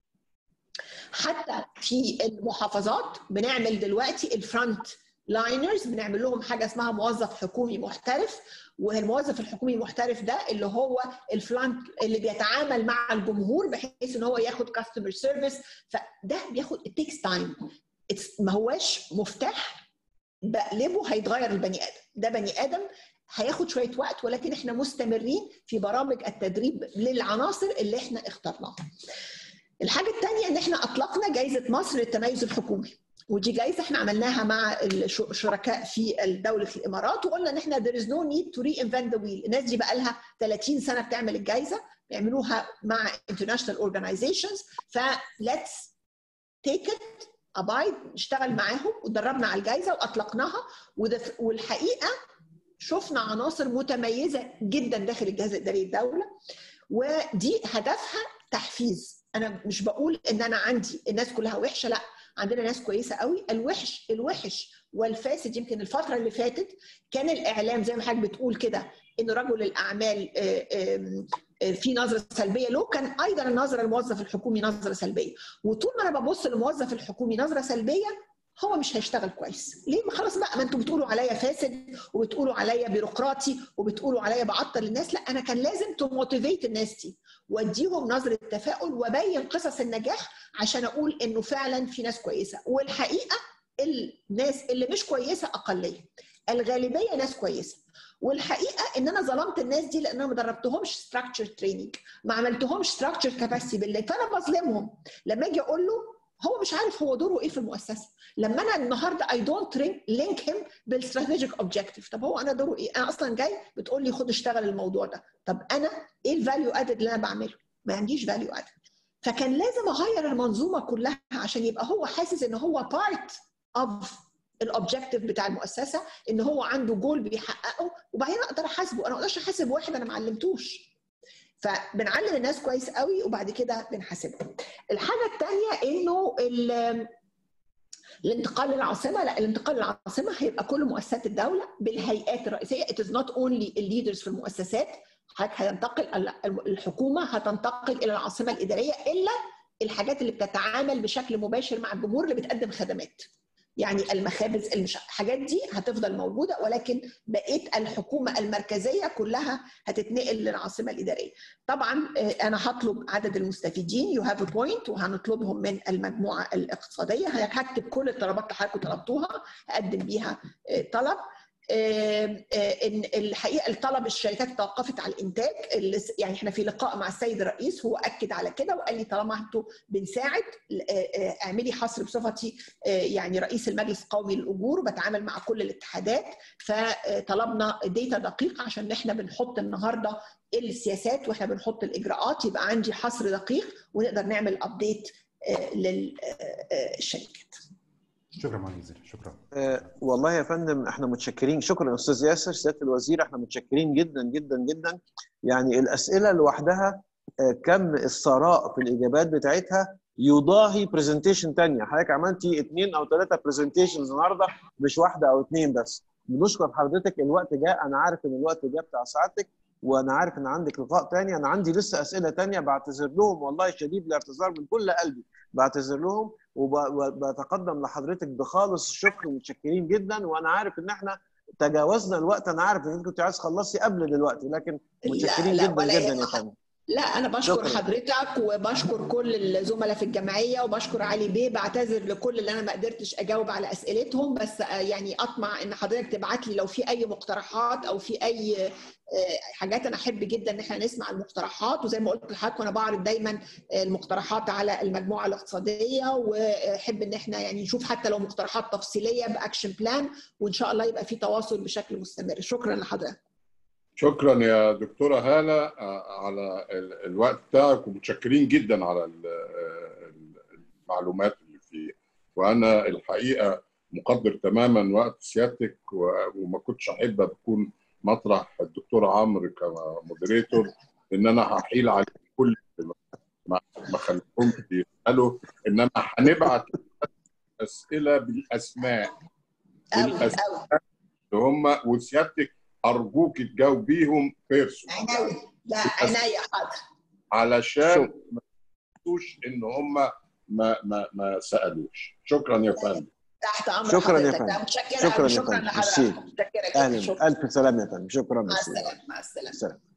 Speaker 2: حتى في المحافظات بنعمل دلوقتي الفرونت لاينرز بنعمل لهم حاجه اسمها موظف حكومي محترف والموظف الحكومي المحترف ده اللي هو الفرونت اللي بيتعامل مع الجمهور بحيث ان هو ياخد كاستمر سيرفيس فده بياخد تيكس تايم ما هواش مفتاح بقلبه هيتغير البني ادم ده بني ادم هياخد شويه وقت ولكن احنا مستمرين في برامج التدريب للعناصر اللي احنا اخترناها الحاجه الثانيه ان احنا اطلقنا جائزه مصر للتميز الحكومي ودي جائزه احنا عملناها مع الشركاء في دوله الامارات وقلنا ان احنا there is no need to reinvent the wheel الناس دي بقى لها 30 سنه بتعمل الجائزه بيعملوها مع international organizations ف let's take it ابايد نشتغل معاهم ودربنا على الجائزه واطلقناها والحقيقه شفنا عناصر متميزه جدا داخل الجهاز الاداري الدوله ودي هدفها تحفيز انا مش بقول ان انا عندي الناس كلها وحشه لا عندنا ناس كويسه قوي الوحش الوحش والفاسد يمكن الفتره اللي فاتت كان الاعلام زي ما حضرتك بتقول كده ان رجل الاعمال في نظره سلبيه له كان ايضا النظره الموظف الحكومي نظره سلبيه وطول ما انا ببص للموظف الحكومي نظره سلبيه هو مش هيشتغل كويس ليه ما خلاص بقى ما انتوا بتقولوا عليا فاسد وبتقولوا عليا بيروقراطي وبتقولوا عليا بعطل الناس لا انا كان لازم تموتيفيت الناس دي واديهم نظره تفاؤل وابين قصص النجاح عشان اقول انه فعلا في ناس كويسه والحقيقه الناس اللي مش كويسه اقليه الغالبيه ناس كويسه والحقيقه ان انا ظلمت الناس دي لان انا ما دربتهمش ستراكشر تريننج ما عملتهمش ستراكشر كاباسيتي بالله فانا بظلمهم لما اجي اقول له هو مش عارف هو دوره ايه في المؤسسه لما انا النهارده اي دونت لينك هيم بالاستراتيجيك اوبجيكتيف طب هو انا دوره ايه انا اصلا جاي بتقول لي خد اشتغل الموضوع ده طب انا ايه الفاليو ادد اللي انا بعمله ما عنديش فاليو ادد فكان لازم اغير المنظومه كلها عشان يبقى هو حاسس ان هو بارت اوف الاوبجيكتيف بتاع المؤسسه ان هو عنده جول بيحققه وبعدين اقدر احاسبه انا ما اقدرش احاسب واحد انا ما علمتوش فبنعلم الناس كويس قوي وبعد كده بنحاسبهم الحاجه الثانيه انه الانتقال للعاصمه لا الانتقال للعاصمه هيبقى كل مؤسسات الدوله بالهيئات الرئيسيه it is not only الليدرز في المؤسسات حضرتك هينتقل الحكومه هتنتقل الى العاصمه الاداريه الا الحاجات اللي بتتعامل بشكل مباشر مع الجمهور اللي بتقدم خدمات يعني المخابز المش... الحاجات دي هتفضل موجوده ولكن بقيه الحكومه المركزيه كلها هتتنقل للعاصمه الاداريه. طبعا انا هطلب عدد المستفيدين يو هاف بوينت وهنطلبهم من المجموعه الاقتصاديه هكتب كل الطلبات اللي حضراتكم طلبتوها هقدم بيها طلب آه، آه، ان الحقيقه الطلب الشركات توقفت على الانتاج اللي س- يعني احنا في لقاء مع السيد الرئيس هو اكد على كده وقال لي طالما انتوا بنساعد آه، آه، اعملي حصر بصفتي آه، يعني رئيس المجلس القومي للاجور وبتعامل مع كل الاتحادات فطلبنا ديتا دقيق عشان احنا بنحط النهارده السياسات واحنا بنحط الاجراءات يبقى عندي حصر دقيق ونقدر نعمل ابديت للشركات
Speaker 9: شكرا معالي الوزير شكرا
Speaker 4: آه، والله يا فندم احنا متشكرين شكرا استاذ ياسر سياده الوزير احنا متشكرين جدا جدا جدا يعني الاسئله لوحدها آه، كم الثراء في الاجابات بتاعتها يضاهي برزنتيشن تانية حضرتك عملتي اثنين او ثلاثه برزنتيشنز النهارده مش واحده او اثنين بس بنشكر حضرتك الوقت جاء انا عارف ان الوقت جاء بتاع سعادتك وانا عارف ان عندك لقاء تاني انا عندي لسه اسئله تانية بعتذر لهم والله شديد الاعتذار من كل قلبي بعتذر لهم وبتقدم لحضرتك بخالص الشكر ومتشكرين جدا وانا عارف ان احنا تجاوزنا الوقت انا عارف ان انت كنت عايز تخلصي قبل دلوقتي لكن متشكرين
Speaker 2: لا،
Speaker 4: جدا
Speaker 2: ولا
Speaker 4: جدا يا
Speaker 2: يهمك.
Speaker 4: فندم
Speaker 2: لا انا بشكر
Speaker 4: شكراً.
Speaker 2: حضرتك وبشكر كل الزملاء في الجمعيه وبشكر علي بيه بعتذر لكل اللي انا ما قدرتش اجاوب على اسئلتهم بس آه، يعني اطمع ان حضرتك تبعت لي لو في اي مقترحات او في اي آه، حاجات انا احب جدا ان احنا نسمع المقترحات وزي ما قلت لحضرتك وانا بعرض دايما المقترحات على المجموعه الاقتصاديه واحب ان احنا يعني نشوف حتى لو مقترحات تفصيليه باكشن بلان وان شاء الله يبقى في تواصل بشكل مستمر شكرا لحضرتك
Speaker 3: شكرا يا دكتوره هاله آه، على ال- الوقت بتاعك ومتشكرين جدا على ال- ال- المعلومات اللي فيه وانا الحقيقه مقدر تماما وقت سيادتك و- وما كنتش احب اكون مطرح الدكتور عمرو كمودريتور ان انا هحيل على كل ما ما خليهمش يسالوا انما هنبعت اسئله بالاسماء
Speaker 2: قوي
Speaker 3: بالاسماء
Speaker 2: قوي
Speaker 3: اللي هم وسيادتك ارجوك تجاوبيهم بيرسون
Speaker 2: عناية لا عناية حاضر
Speaker 3: علشان ما يحسوش ان هم ما ما ما سالوش شكرا يا فندم
Speaker 2: تحت امر
Speaker 4: شكراً يا
Speaker 2: حضرتك.
Speaker 4: فندم.
Speaker 2: لا، متشكره
Speaker 4: شكراً
Speaker 2: أوي.
Speaker 4: يا
Speaker 2: شكرا
Speaker 4: فندم.
Speaker 2: لحضرتك
Speaker 4: ميرسي.
Speaker 2: متشكره جدا
Speaker 4: اهلا
Speaker 2: شكرا
Speaker 4: الف سلامه يا فندم شكرا
Speaker 2: مع
Speaker 4: ميرسي.
Speaker 2: السلامه مع السلامه
Speaker 4: سلام